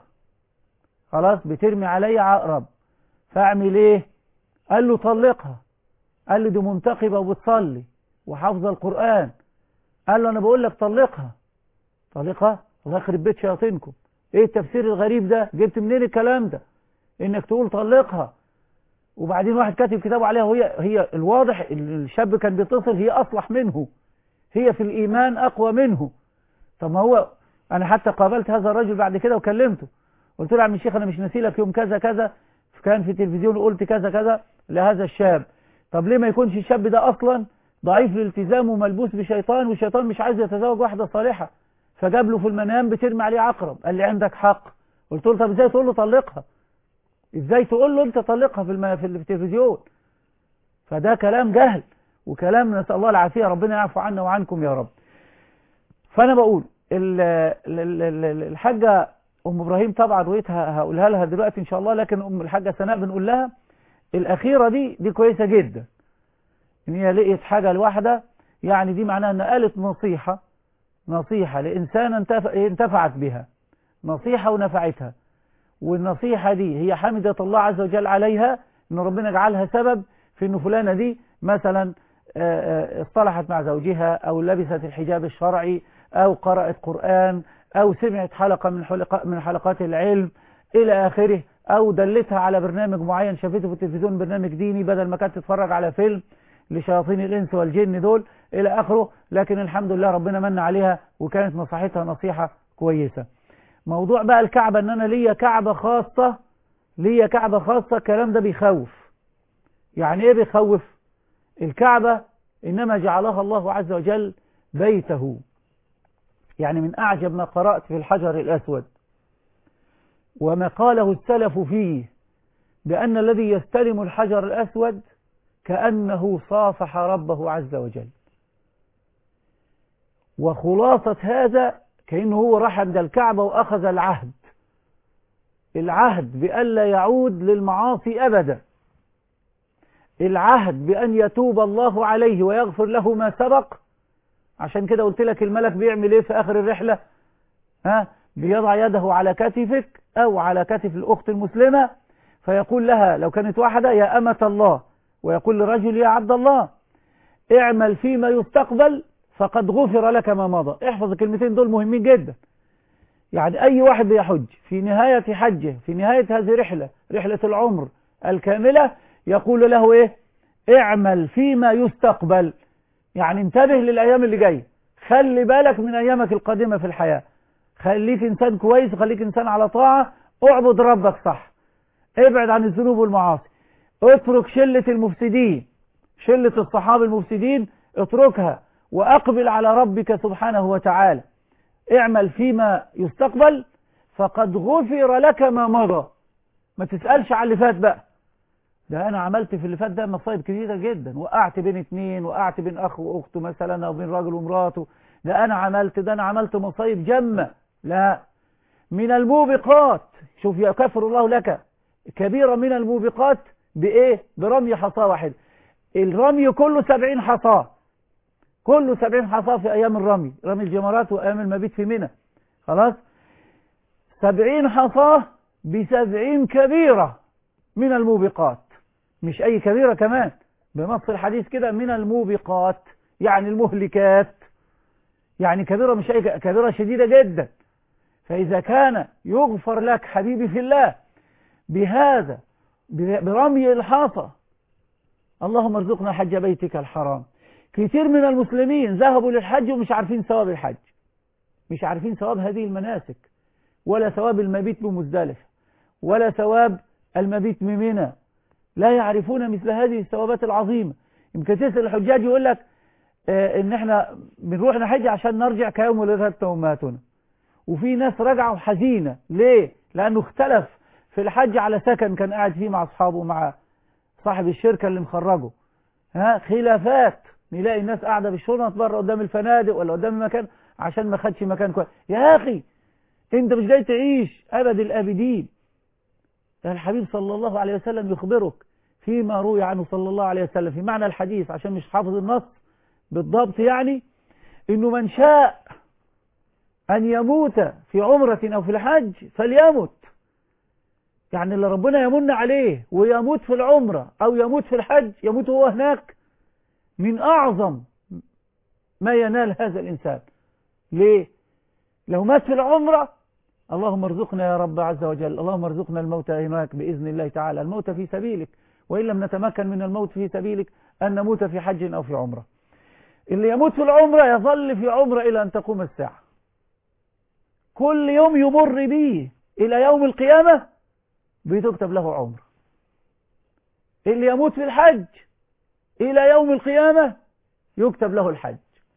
خلاص بترمي علي عقرب فاعمل ايه قال له طلقها قال له دي منتقبة وبتصلي وحافظة القرآن قال له انا بقول لك طلقها طلقها الله يخرب بيت شياطينكم ايه التفسير الغريب ده جبت منين الكلام ده انك تقول طلقها وبعدين واحد كاتب كتابه عليها وهي هي الواضح إن الشاب كان بيتصل هي اصلح منه هي في الايمان اقوى منه طب ما هو انا حتى قابلت هذا الرجل بعد كده وكلمته قلت له يا عم الشيخ انا مش ناسي لك يوم كذا كذا كان في التلفزيون وقلت كذا كذا لهذا الشاب طب ليه ما يكونش الشاب ده اصلا ضعيف الالتزام وملبوس بشيطان والشيطان مش عايز يتزوج واحدة صالحة فجاب له في المنام بترمي عليه عقرب قال لي عندك حق قلت له طب ازاي تقول له طلقها ازاي تقول له انت طلقها في الم... في التلفزيون فده كلام جهل وكلام نسأل الله العافية ربنا يعفو عنا وعنكم يا رب فانا بقول ال- ال- ال- ال- الحاجة ام ابراهيم طبعا رؤيتها هقولها لها دلوقتي ان شاء الله لكن ام الحاجة سناء بنقول لها الاخيرة دي دي كويسة جدا ان هي لقيت حاجة الواحدة يعني دي معناها ان قالت نصيحة نصيحة لإنسان انتف... انتفعت بها نصيحة ونفعتها والنصيحة دي هي حمدة الله عز وجل عليها ان ربنا جعلها سبب في ان فلانة دي مثلا آه، آه، اصطلحت مع زوجها او لبست الحجاب الشرعي او قرأت قرآن او سمعت حلقة من حلقات من حلقات العلم الى اخره او دلتها على برنامج معين شافته في التلفزيون برنامج ديني بدل ما كانت تتفرج على فيلم لشياطين الانس والجن دول الى اخره لكن الحمد لله ربنا من عليها وكانت نصيحتها نصيحة كويسة موضوع بقى الكعبة ان انا ليا كعبة خاصة ليا كعبة خاصة الكلام ده بيخوف يعني ايه بيخوف الكعبة انما جعلها الله عز وجل بيته يعني من اعجب ما قرأت في الحجر الاسود وما قاله السلف فيه بأن الذي يستلم الحجر الأسود كأنه صافح ربه عز وجل وخلاصة هذا كأنه هو راح عند الكعبة وأخذ العهد العهد بألا يعود للمعاصي أبدا العهد بأن يتوب الله عليه ويغفر له ما سبق عشان كده قلت لك الملك بيعمل ايه في آخر الرحلة ها بيضع يده على كتفك أو على كتف الأخت المسلمة فيقول لها لو كانت واحدة يا أمة الله ويقول للرجل يا عبد الله اعمل فيما يستقبل فقد غفر لك ما مضى احفظ الكلمتين دول مهمين جدا يعني أي واحد بيحج في نهاية حجه في نهاية هذه الرحلة رحلة العمر الكاملة يقول له إيه اعمل فيما يستقبل يعني انتبه للأيام اللي جاية خلي بالك من أيامك القادمة في الحياة خليك إنسان كويس خليك إنسان على طاعة اعبد ربك صح ابعد عن الذنوب والمعاصي اترك شلة المفسدين شلة الصحابة المفسدين اتركها وأقبل على ربك سبحانه وتعالى اعمل فيما يستقبل فقد غفر لك ما مضى ما تسألش على اللي فات بقى ده أنا عملت في اللي فات ده مصايب كبيرة جدا وقعت بين اتنين وقعت بين أخ وأخته مثلا أو بين راجل ومراته ده أنا عملت ده أنا عملت مصايب جمة لا من الموبقات شوف يكفر الله لك كبيرة من الموبقات بإيه برمي حصى واحد الرمي كله سبعين حصاه كله سبعين حصاه في أيام الرمي رمي الجمرات وأيام المبيت في منى خلاص سبعين حصاه بسبعين كبيرة من الموبقات مش أي كبيرة كمان بنص الحديث كده من الموبقات يعني المهلكات يعني كبيرة مش أي كبيرة شديدة جدا فإذا كان يغفر لك حبيبي في الله بهذا برمي الحاصى اللهم ارزقنا حج بيتك الحرام كثير من المسلمين ذهبوا للحج ومش عارفين ثواب الحج مش عارفين ثواب هذه المناسك ولا ثواب المبيت بمزدلفة ولا ثواب المبيت بمنى لا يعرفون مثل هذه الثوابات العظيمة يمكن تسأل الحجاج يقول لك اه ان احنا بنروح نحج عشان نرجع كيوم ولدتنا امهاتنا وفي ناس رجعوا حزينة ليه لانه اختلف في الحج على سكن كان قاعد فيه مع اصحابه مع صاحب الشركة اللي مخرجه ها خلافات نلاقي الناس قاعدة بالشنط بره قدام الفنادق ولا قدام المكان عشان ما خدش مكان كويس يا اخي انت مش جاي تعيش ابد الابدين الحبيب صلى الله عليه وسلم يخبرك فيما روي عنه صلى الله عليه وسلم في معنى الحديث عشان مش حافظ النص بالضبط يعني انه من شاء ان يموت في عمرة او في الحج فليمت يعني اللي ربنا يمن عليه ويموت في العمرة او يموت في الحج يموت هو هناك من اعظم ما ينال هذا الانسان ليه لو مات في العمرة اللهم ارزقنا يا رب عز وجل اللهم ارزقنا الموت هناك بإذن الله تعالى الموت في سبيلك وإن لم نتمكن من الموت في سبيلك أن نموت في حج أو في عمرة اللي يموت في العمرة يظل في عمرة إلى أن تقوم الساعة كل يوم يمر به إلى يوم القيامة بتكتب له عمر اللي يموت في الحج إلى يوم القيامة يكتب له الحج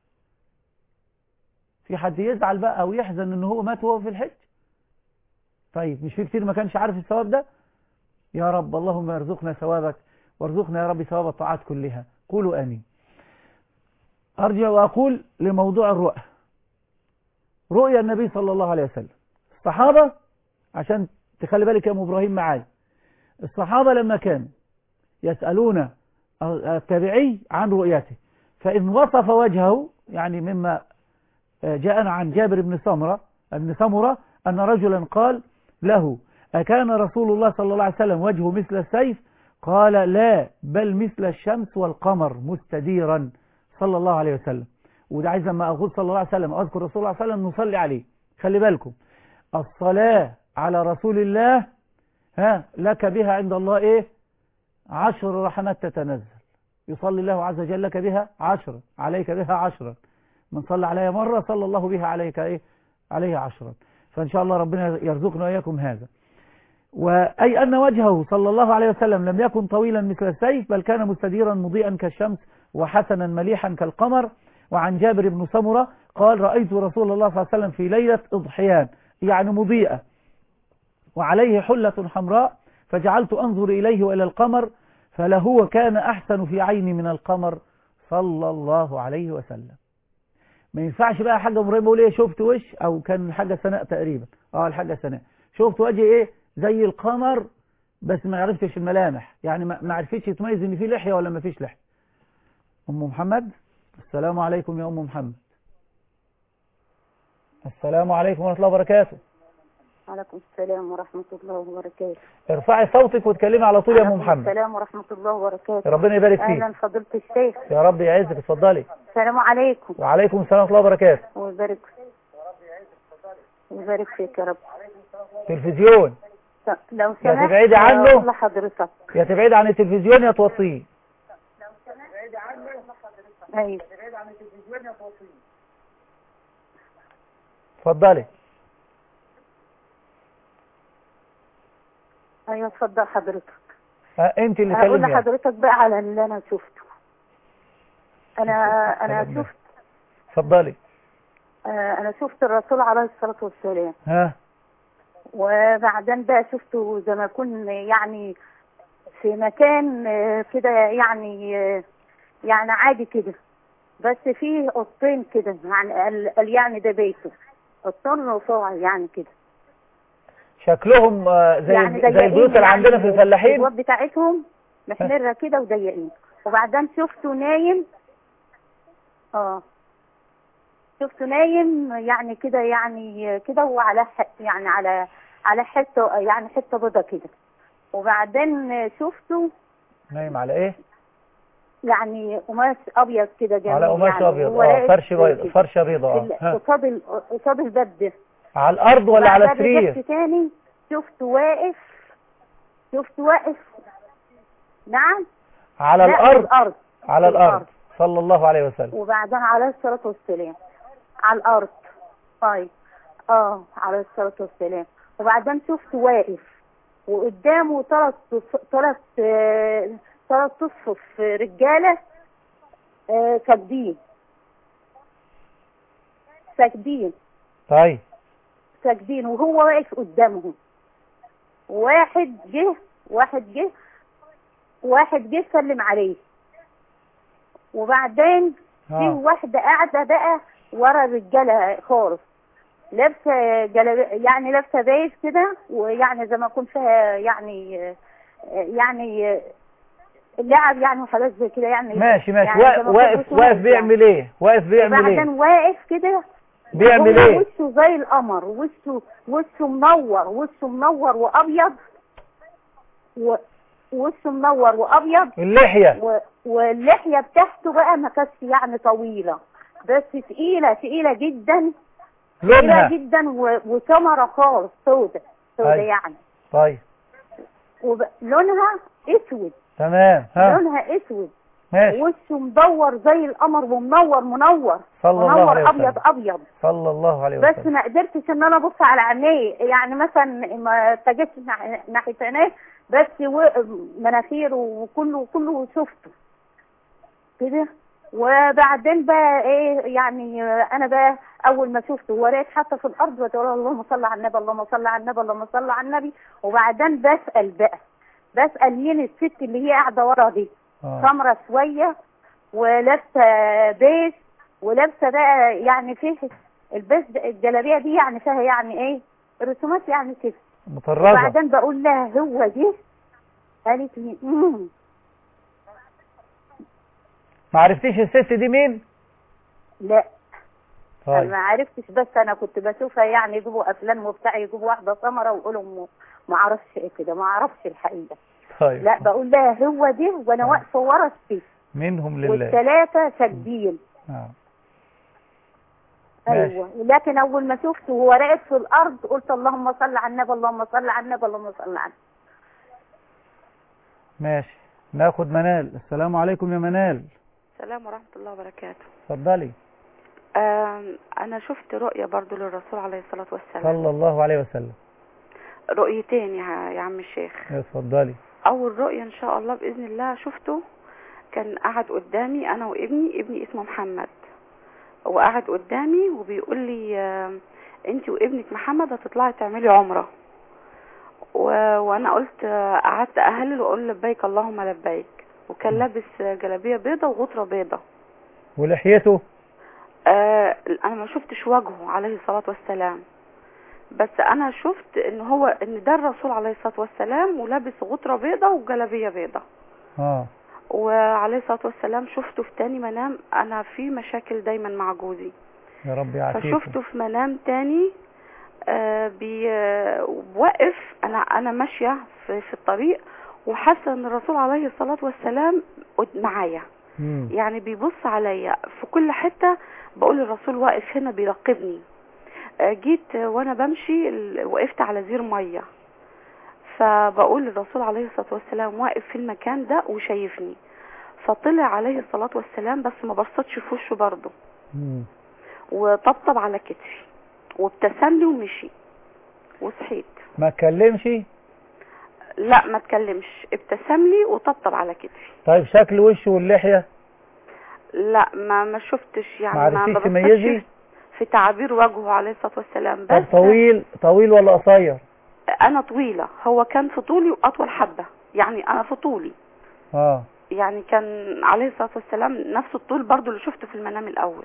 في حد يزعل بقى أو يحزن أنه هو مات وهو في الحج طيب مش في كتير ما كانش عارف الثواب ده يا رب اللهم ارزقنا ثوابك وارزقنا يا رب ثواب الطاعات كلها قولوا آمين أرجع وأقول لموضوع الرؤى رؤيا النبي صلى الله عليه وسلم الصحابة عشان تخلي بالك يا أم إبراهيم معايا الصحابة لما كانوا يسألون التابعي عن رؤيته فإن وصف وجهه يعني مما جاءنا عن جابر بن سمرة ابن سمرة أن رجلا قال له أكان رسول الله صلى الله عليه وسلم وجهه مثل السيف قال لا بل مثل الشمس والقمر مستديرا صلى الله عليه وسلم وده عايز لما أقول صلى الله عليه وسلم أذكر رسول الله صلى الله عليه وسلم نصلي عليه خلي بالكم الصلاة على رسول الله ها لك بها عند الله إيه عشر رحمات تتنزل يصلي الله عز وجل لك بها عشرا عليك بها عشرا من صلى علي مرة صلى الله بها عليك إيه عليه عشرا فإن شاء الله ربنا يرزقنا وإياكم هذا وأي أن وجهه صلى الله عليه وسلم لم يكن طويلا مثل السيف بل كان مستديرا مضيئا كالشمس وحسنا مليحا كالقمر وعن جابر بن سمرة قال رأيت رسول الله صلى الله عليه وسلم في ليلة إضحيان يعني مضيئة وعليه حلة حمراء فجعلت أنظر إليه وإلى القمر فلهو كان أحسن في عيني من القمر صلى الله عليه وسلم ما ينفعش بقى حاجة ابراهيم يقول ايه شفت وش او كان الحاجة سناء تقريبا اه الحاجة سناء شفت وجه ايه زي القمر بس ما عرفتش الملامح يعني ما ما عرفتش تميز ان في لحية ولا ما فيش لحية ام محمد السلام عليكم يا ام محمد السلام عليكم ورحمة الله وبركاته وعليكم السلام ورحمة الله وبركاته ارفعي صوتك واتكلمي على طول يا ام وعليكم محمد السلام ورحمة الله وبركاته ربنا يبارك فيك أهلا فضيلة الشيخ يا رب يعزك اتفضلي السلام عليكم وعليكم السلام ورحمة الله وبركاته ويبارك ويبارك فيك يا رب تلفزيون لو يا سمحت تبعدي عنه. أقول لحضرتك يا تبعد عن التلفزيون يا توطيه أيوة اتفضلي أيوة اتفضل حضرتك ها انت اللي هقول كلمي لحضرتك بقى على اللي أنا شفته أنا أنا الكلام ده. شفت اتفضلي آه، أنا شفت الرسول عليه الصلاة والسلام ها وبعدين بقى شفته زي ما يكون يعني في مكان آه، كده يعني آه، يعني عادي كده بس فيه اوضتين كده يعني قال قال يعني ده بيته اوضتين رفاع يعني كده شكلهم آه، زي يعني زي ضيقين البيوت اللي عندنا في الفلاحين الابواب بتاعتهم محمره كده وضيقين وبعدين شفته نايم اه شفته نايم يعني كده يعني كده وعلى ح- يعني على على حته يعني حته بيضه كده وبعدين شفته نايم على ايه يعني قماش ابيض كده جميل على قماش يعني ابيض وهو اه راقد فرش بيض كده. فرشه بيضاء في ال- اه ها. قصاد ال- قصاد الباب ده على الارض ولا على وبعدين رجعت السرير تاني شفت واقف شفت واقف نعم على لا، الارض الارض على في الارض صلى الله عليه وسلم وبعدين عليه الصلاة والسلام على الأرض طيب اه عليه الصلاة والسلام وبعدين شفت واقف وقدامه ثلاث ثلاث ثلاث تصفف رجالة آه، ساجدين ساجدين طيب ساجدين وهو واقف قدامهم واحد جه واحد جه واحد جه سلم عليه وبعدين في اه واحدة قاعدة بقى ورا الرجالة خالص لابسة جلاب يعني لابسة بيج كده ويعني زي ما يكون فيها يعني يعني لعب يعني وحاجات زي كده يعني ماشي ماشي يعني وا- زي ما واقف يكون واقف يعني. بيعمل ايه واقف بيعمل وبعدين ايه واقف كده بيعمل هو ايه وشه زي القمر وشه وشه منور وشه منور وابيض و وشه منور وابيض اللحيه و... واللحيه بتاعته بقى ما كانتش يعني طويله بس تقيله تقيله جدا تقيله لونها جدا و... وسمره خالص سودة سودة أيوة. يعني طيب وب... لونها اسود تمام ها لونها اسود ماشي وشه مدور زي القمر ومنور منور صلى الله عليه منور وسلم ابيض ابيض صلى الله عليه بس وسلم ما قدرتش ان انا ابص على عينيه يعني مثلا ما اتجهتش ناح- ناحيه عينيه بس و- مناخيره وكله كله شفته كده وبعدين بقى ايه يعني انا بقى اول ما شفته وريت حتى في الارض بتقول اللهم صل على النبي اللهم صل على النبي اللهم صل على النبي وبعدين بسال بقى بسال مين الست اللي هي قاعده ورا دي آه. سمرة شوية ولابسة بيس ولابسة بقى يعني فيه البيس الجلابية دي يعني فيها يعني ايه رسومات يعني كده مطرزه وبعدين بقول لها هو دي قالت لي امم ما عرفتيش الست دي مين لا انا طيب ما عرفتش بس انا كنت بشوفها يعني يجيبوا افلام وبتاع يجيبوا واحده سمره ويقولوا م- ما اعرفش ايه كده ما اعرفش الحقيقه طيب لا بقول لها هو دي وانا آه. واقفه ورا الست منهم لله والثلاثه ساجدين آه. ماشي. ايوه لكن اول ما شفته وهو راقد في الارض قلت اللهم صل على النبي اللهم صل على النبي اللهم صل على النبي ماشي ناخد منال السلام عليكم يا منال السلام ورحمة الله وبركاته اتفضلي آم، أنا شفت رؤية برضو للرسول عليه الصلاة والسلام صلى الله عليه وسلم رؤيتين يا يا عم الشيخ اتفضلي أول رؤية إن شاء الله بإذن الله شفته كان قاعد قدامي أنا وابني ابني اسمه محمد وقاعد قدامي وبيقول لي آم، أنت وابنك محمد هتطلعي تعملي عمرة و... وأنا قلت آه، قعدت أهلل وأقول لبيك اللهم لبيك وكان لابس جلابية بيضة وغطرة بيضة ولحيته آه انا ما شفتش وجهه عليه الصلاة والسلام بس انا شفت ان هو ان ده الرسول عليه الصلاة والسلام ولابس غطرة بيضة وجلابية بيضة اه وعليه الصلاة والسلام شفته في تاني منام انا في مشاكل دايما مع جوزي يا رب يعافيك فشفته في منام تاني آه بي آه، واقف انا انا ماشيه في, في الطريق وحاسه ان الرسول عليه الصلاه والسلام قد- معايا مم. يعني بيبص عليا في كل حته بقول الرسول واقف هنا بيراقبني آه، جيت آه، وانا بمشي ال- وقفت على زير ميه فبقول الرسول عليه الصلاه والسلام واقف في المكان ده وشايفني فطلع عليه الصلاه والسلام بس ما بصتش في وشه برضه مم. وطبطب على كتفي وابتسم لي ومشي وصحيت ما اتكلمش لا ما اتكلمش ابتسم لي وطبطب على كتفي طيب شكل وشه واللحية لا ما ما شفتش يعني ما ما عرفتيش ببصش تميزي في تعابير وجهه عليه الصلاه والسلام طب بس طويل طويل ولا قصير انا طويله هو كان في طولي واطول حبه يعني انا في طولي اه يعني كان عليه الصلاه والسلام نفس الطول برضو اللي شفته في المنام الاول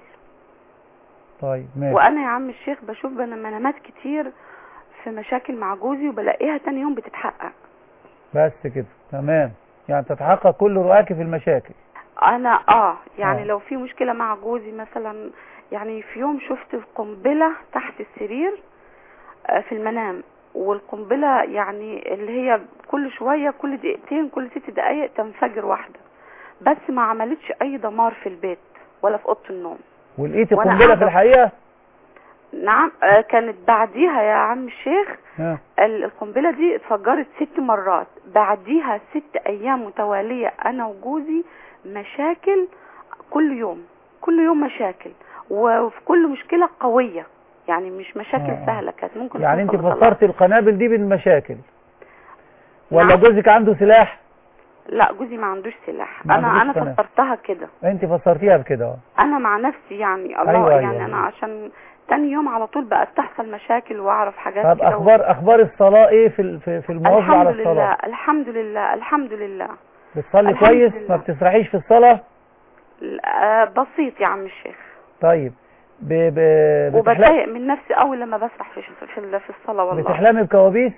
طيب ماشي وانا يا عم الشيخ بشوف بنا- منامات كتير في مشاكل مع جوزي وبلاقيها تاني يوم بتتحقق بس كده تمام يعني تتحقق كل رؤاك في المشاكل انا اه يعني آه. لو في مشكله مع جوزي مثلا يعني في يوم شفت قنبله تحت السرير آه، في المنام والقنبله يعني اللي هي كل شويه كل دقيقتين كل ست دقائق تنفجر واحده بس ما عملتش اي دمار في البيت ولا في اوضه النوم ولقيتي وأنا قنبلة في قاعدة- الحقيقة نعم آه، كانت بعديها يا عم الشيخ ها ال- القنبلة دي اتفجرت ست مرات بعديها ست ايام متوالية انا وجوزي مشاكل كل يوم كل يوم مشاكل وفي كل مشكلة قوية يعني مش مشاكل آه. سهلة كانت ممكن يعني انت توصل لطلاق. فسرتي القنابل دي بالمشاكل ولا نعم. جوزك عنده سلاح لا جوزي ما عندوش سلاح ما انا عندوش انا قنابل. فسرتها كده انت فسرتيها بكده اه. انا مع نفسي يعني الله أيوة، يعني أيوة، انا أيوة. عشان تاني يوم على طول بقت تحصل مشاكل واعرف حاجات طب كده و- اخبار اخبار الصلاة ايه في ال- في, في المواظبة الحمد على لله الصلاة الحمد لله الحمد لله بتصلي الحمد كويس لله. ما بتسرحيش في الصلاة آه، بسيط يا عم الشيخ طيب ب... ب... بتحلم... وبتضايق من نفسي قوي لما بسرح في في ال- في الصلاه والله بتحلمي بكوابيس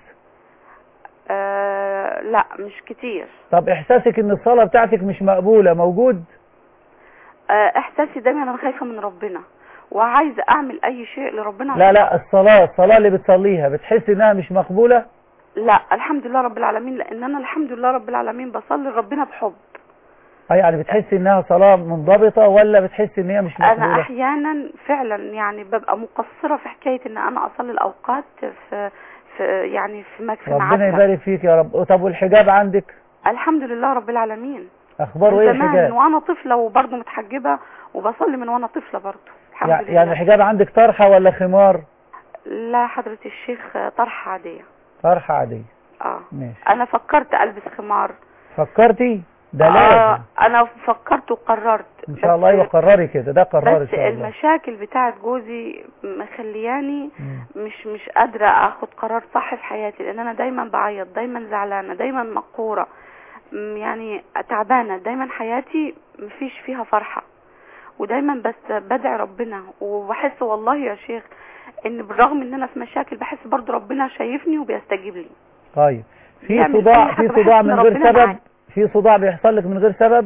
آه لا مش كتير طب احساسك ان الصلاة بتاعتك مش مقبولة موجود آه احساسي دايما انا خايفه من ربنا وعايزه اعمل اي شيء لربنا لا لا الصلاة الصلاة اللي بتصليها بتحس انها مش مقبولة لا الحمد لله رب العالمين لان انا الحمد لله رب العالمين بصلي لربنا بحب اه يعني بتحس انها صلاة منضبطة ولا بتحس ان هي مش انا مقبولة احيانا فعلا يعني ببقى مقصره في حكايه ان انا اصلي الاوقات في في يعني في مك- في ربنا ميعادها يبارك فيك يا رب طب والحجاب عندك الحمد لله رب العالمين اخباره من ايه زمان الحجاب وانا طفله وبرضه متحجبه وبصلي من وانا طفله برضه الحمد يعني, لله يعني الحجاب عندك طرحة ولا خمار لا حضرة الشيخ طرحة عادية طرحة عادية اه ماشي انا فكرت البس خمار فكرتي ده آه لازم انا فكرت وقررت ان شاء الله ايوه قرري كده ده قرري ان بس شاء الله المشاكل بتاعت جوزي مخلياني مم. مش مش قادرة اخد قرار صح في حياتي لان انا دايما بعيط دايما زعلانة دايما مقهورة م، يعني تعبانة دايما حياتي مفيش فيها فرحة ودايما بس بدعي ربنا وبحس والله يا شيخ ان بالرغم ان انا في مشاكل بحس برضو ربنا شايفني وبيستجيب لي طيب في يعني صداع أي حاجة في بحس صداع إن من غير ربنا سبب معايا. في صداع بيحصل لك من غير سبب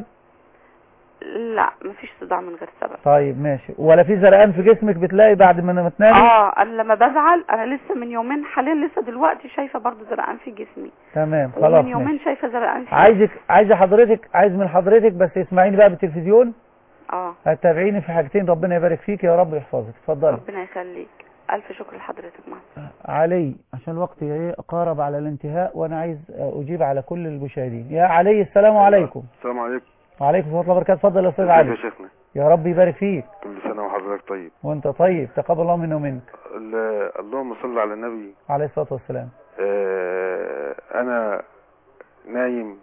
لا مفيش صداع من غير سبب طيب ماشي ولا في زرقان في جسمك بتلاقي بعد ما ما تنامي اه انا لما بزعل انا لسه من يومين حاليا لسه دلوقتي شايفه برضو زرقان في جسمي تمام خلاص ومن يومين ماشي شايفه زرقان في عايزك عايزه حضرتك عايز من حضرتك بس اسمعيني بقى بالتلفزيون اه هتتابعيني في حاجتين ربنا يبارك فيك يا رب يحفظك اتفضلي ربنا يخليك الف شكر لحضرتك مع علي عشان الوقت ايه قارب على الانتهاء وانا عايز اجيب على كل المشاهدين يا علي السلام عليكم السلام عليكم وعليكم ورحمه الله وبركاته اتفضل يا استاذ ازيك يا علي شيخنا يا رب يبارك فيك كل سنة وحضرتك طيب وانت طيب تقبل الله منا ومنك ال- اللهم صل على النبي عليه الصلاه والسلام آه، انا نايم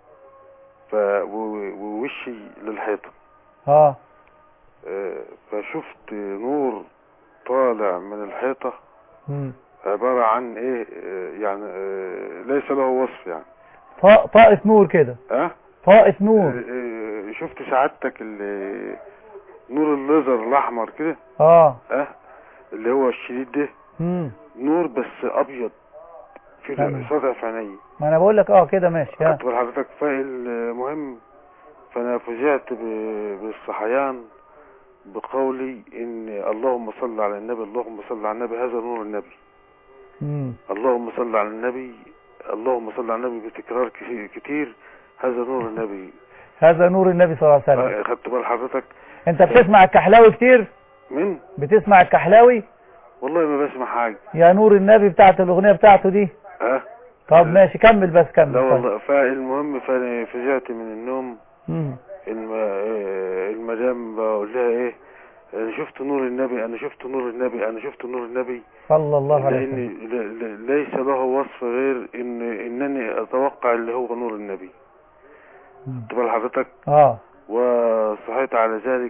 ف و- ووشي للحيطة اه آه، فشفت نور طالع من الحيطة مم. عبارة عن ايه آه، يعني آه، ليس له وصف يعني طا- طاقه نور كده ها طاقه نور آه، آه، شفت سعادتك اللي نور الليزر الاحمر كده اه اه اللي هو الشديد ده امم نور بس ابيض في تمام. سطع في عيني ما انا بقول لك اه كده ماشي ها اكبر حضرتك فالمهم فانا فزعت ب- بالصحيان بقولي ان اللهم صل على النبي اللهم صل على النبي هذا نور النبي امم اللهم صل على النبي اللهم صل على النبي بتكرار كتير, كتير هذا نور النبي هذا نور النبي صلى الله عليه وسلم آه، خدت بال حضرتك انت بتسمع الكحلاوي كتير من بتسمع الكحلاوي والله ما بسمع حاجه يا نور النبي بتاعت الاغنيه بتاعته دي اه طب ماشي كمل بس كمل لا طيب. والله فالمهم فانا فزعت من النوم مم. الم... آه، المدام بقول لها ايه انا شفت نور النبي انا شفت نور النبي انا شفت نور النبي صلى الله عليه لان وسلم ل- ل- ليس له وصف غير ان انني اتوقع اللي هو نور النبي خدت بال حضرتك اه وصحيت على ذلك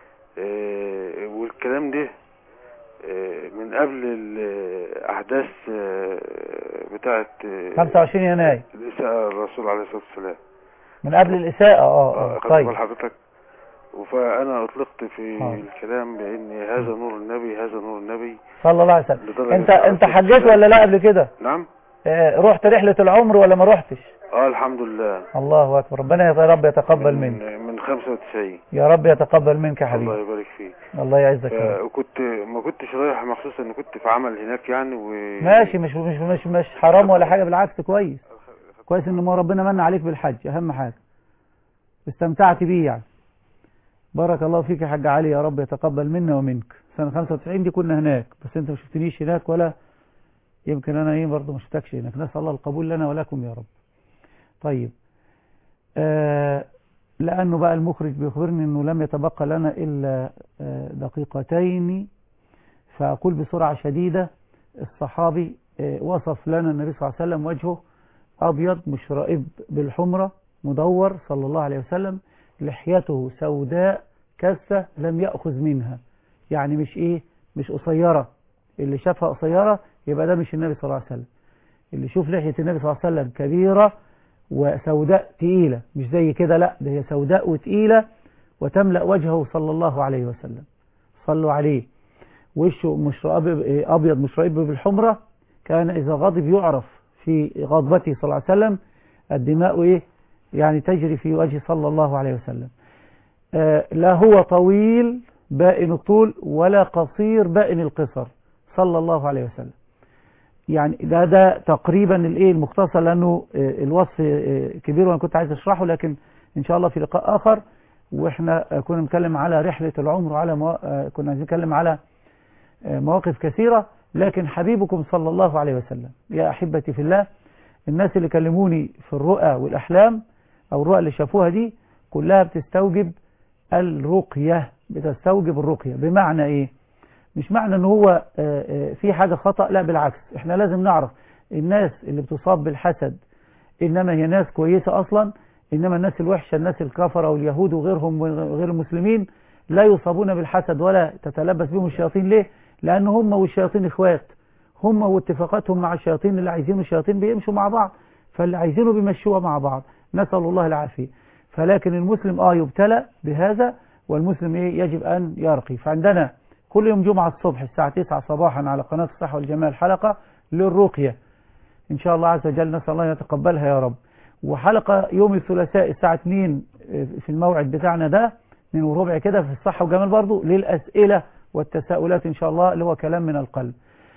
آه، والكلام ده آه، من قبل الاحداث آه، بتاعه آه، 25 يناير الإساءة الرسول عليه الصلاة والسلام من قبل الاساءه اه آه، اه خدت طيب بال حضرتك فأنا أطلقت في آه. الكلام بأن هذا نور النبي هذا نور النبي صلى الله عليه وسلم لدرجة انت انت الرسول حجيت ولا لا قبل كده نعم آه رحت رحله العمر ولا ما رحتش اه الحمد لله الله اكبر ربنا يا رب يتقبل منك من, من 95 يا رب يتقبل منك يا الله حبيبي يبارك فيك الله يعزك يا رب ف- وكنت ما كنتش رايح مخصوص ان كنت في عمل هناك يعني و ماشي مش مش مش مش حرام ولا حاجه بالعكس كويس كويس ان ما ربنا من عليك بالحج اهم حاجه استمتعت بيه يعني بارك الله فيك يا حاج علي يا رب يتقبل منا ومنك سنه 95 دي كنا هناك بس انت ما شفتنيش هناك ولا يمكن انا ايه برضه ما شفتكش هناك نسال الله القبول لنا ولكم يا رب طيب آه لانه بقى المخرج بيخبرني انه لم يتبقى لنا الا آه دقيقتين فاقول بسرعه شديده الصحابي آه، وصف لنا النبي صلى الله عليه وسلم وجهه أبيض مشرئب بالحمرة مدور صلى الله عليه وسلم لحيته سوداء كثة لم يأخذ منها يعني مش إيه مش قصيرة اللي شافها قصيرة يبقى ده مش النبي صلى الله عليه وسلم اللي يشوف لحية النبي صلى الله عليه وسلم كبيرة وسوداء تقيلة مش زي كده لا ده هي سوداء وتقيلة وتملأ وجهه صلى الله عليه وسلم صلوا عليه وشه مش أبيض مشرئب بالحمرة كان إذا غضب يعرف في غضبته صلى الله عليه وسلم الدماء إيه يعني تجري في وجه صلى الله عليه وسلم آه لا هو طويل بائن الطول ولا قصير بائن القصر صلى الله عليه وسلم يعني ده ده تقريبا الايه المختصر لانه آه الوصف آه كبير وانا كنت عايز اشرحه لكن ان شاء الله في لقاء اخر واحنا آه كنا بنتكلم على رحله العمر وعلى مو... آه كنا عايزين نتكلم على آه مواقف كثيره لكن حبيبكم صلى الله عليه وسلم يا احبتي في الله الناس اللي كلموني في الرؤى والاحلام او الرؤى اللي شافوها دي كلها بتستوجب الرقيه بتستوجب الرقيه بمعنى ايه مش معنى ان هو في حاجة خطأ لا بالعكس احنا لازم نعرف الناس اللي بتصاب بالحسد انما هي ناس كويسة اصلا انما الناس الوحشة الناس الكفرة واليهود وغيرهم وغير المسلمين لا يصابون بالحسد ولا تتلبس بهم الشياطين ليه لان هم والشياطين اخوات هم واتفاقاتهم مع الشياطين اللي عايزينه الشياطين بيمشوا مع بعض فاللي عايزينه بيمشوها مع بعض نسأل الله العافية فلكن المسلم اه يبتلى بهذا والمسلم ايه يجب ان يرقي فعندنا كل يوم جمعة الصبح الساعة 9 صباحا على قناة الصحة والجمال حلقة للرقية إن شاء الله عز وجل نسأل الله يتقبلها يا رب وحلقة يوم الثلاثاء الساعة 2 في الموعد بتاعنا ده من وربع كده في الصحة والجمال برضو للأسئلة والتساؤلات إن شاء الله اللي هو كلام من القلب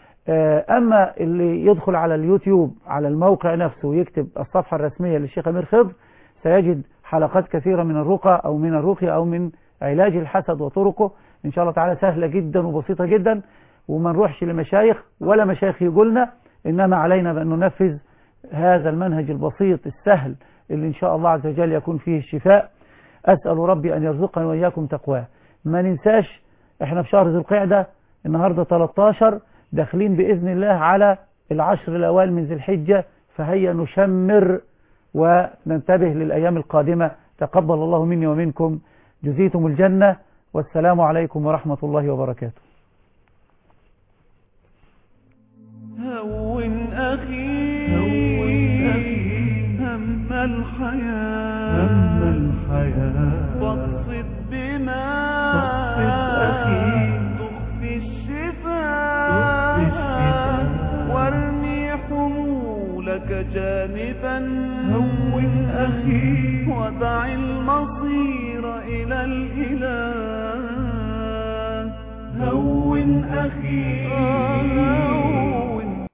أما اللي يدخل على اليوتيوب على الموقع نفسه ويكتب الصفحة الرسمية للشيخ أمير خضر سيجد حلقات كثيرة من الرقى أو من الرقية أو من علاج الحسد وطرقه إن شاء الله تعالى سهلة جدا وبسيطة جدا وما نروحش لمشايخ ولا مشايخ يقولنا إنما علينا بأن ننفذ هذا المنهج البسيط السهل اللي إن شاء الله عز وجل يكون فيه الشفاء أسأل ربي أن يرزقنا وإياكم تقواه ما ننساش إحنا في شهر ذي القعدة النهاردة 13 داخلين بإذن الله على العشر الأوائل من ذي الحجة فهيا نشمر وننتبه للأيام القادمة تقبل الله مني ومنكم جزيتم الجنة والسلام عليكم ورحمة الله وبركاته هون أخي هون أخي هم الحياة هم الحياة واقصد بما ودع المصير إلى الإله هون أخي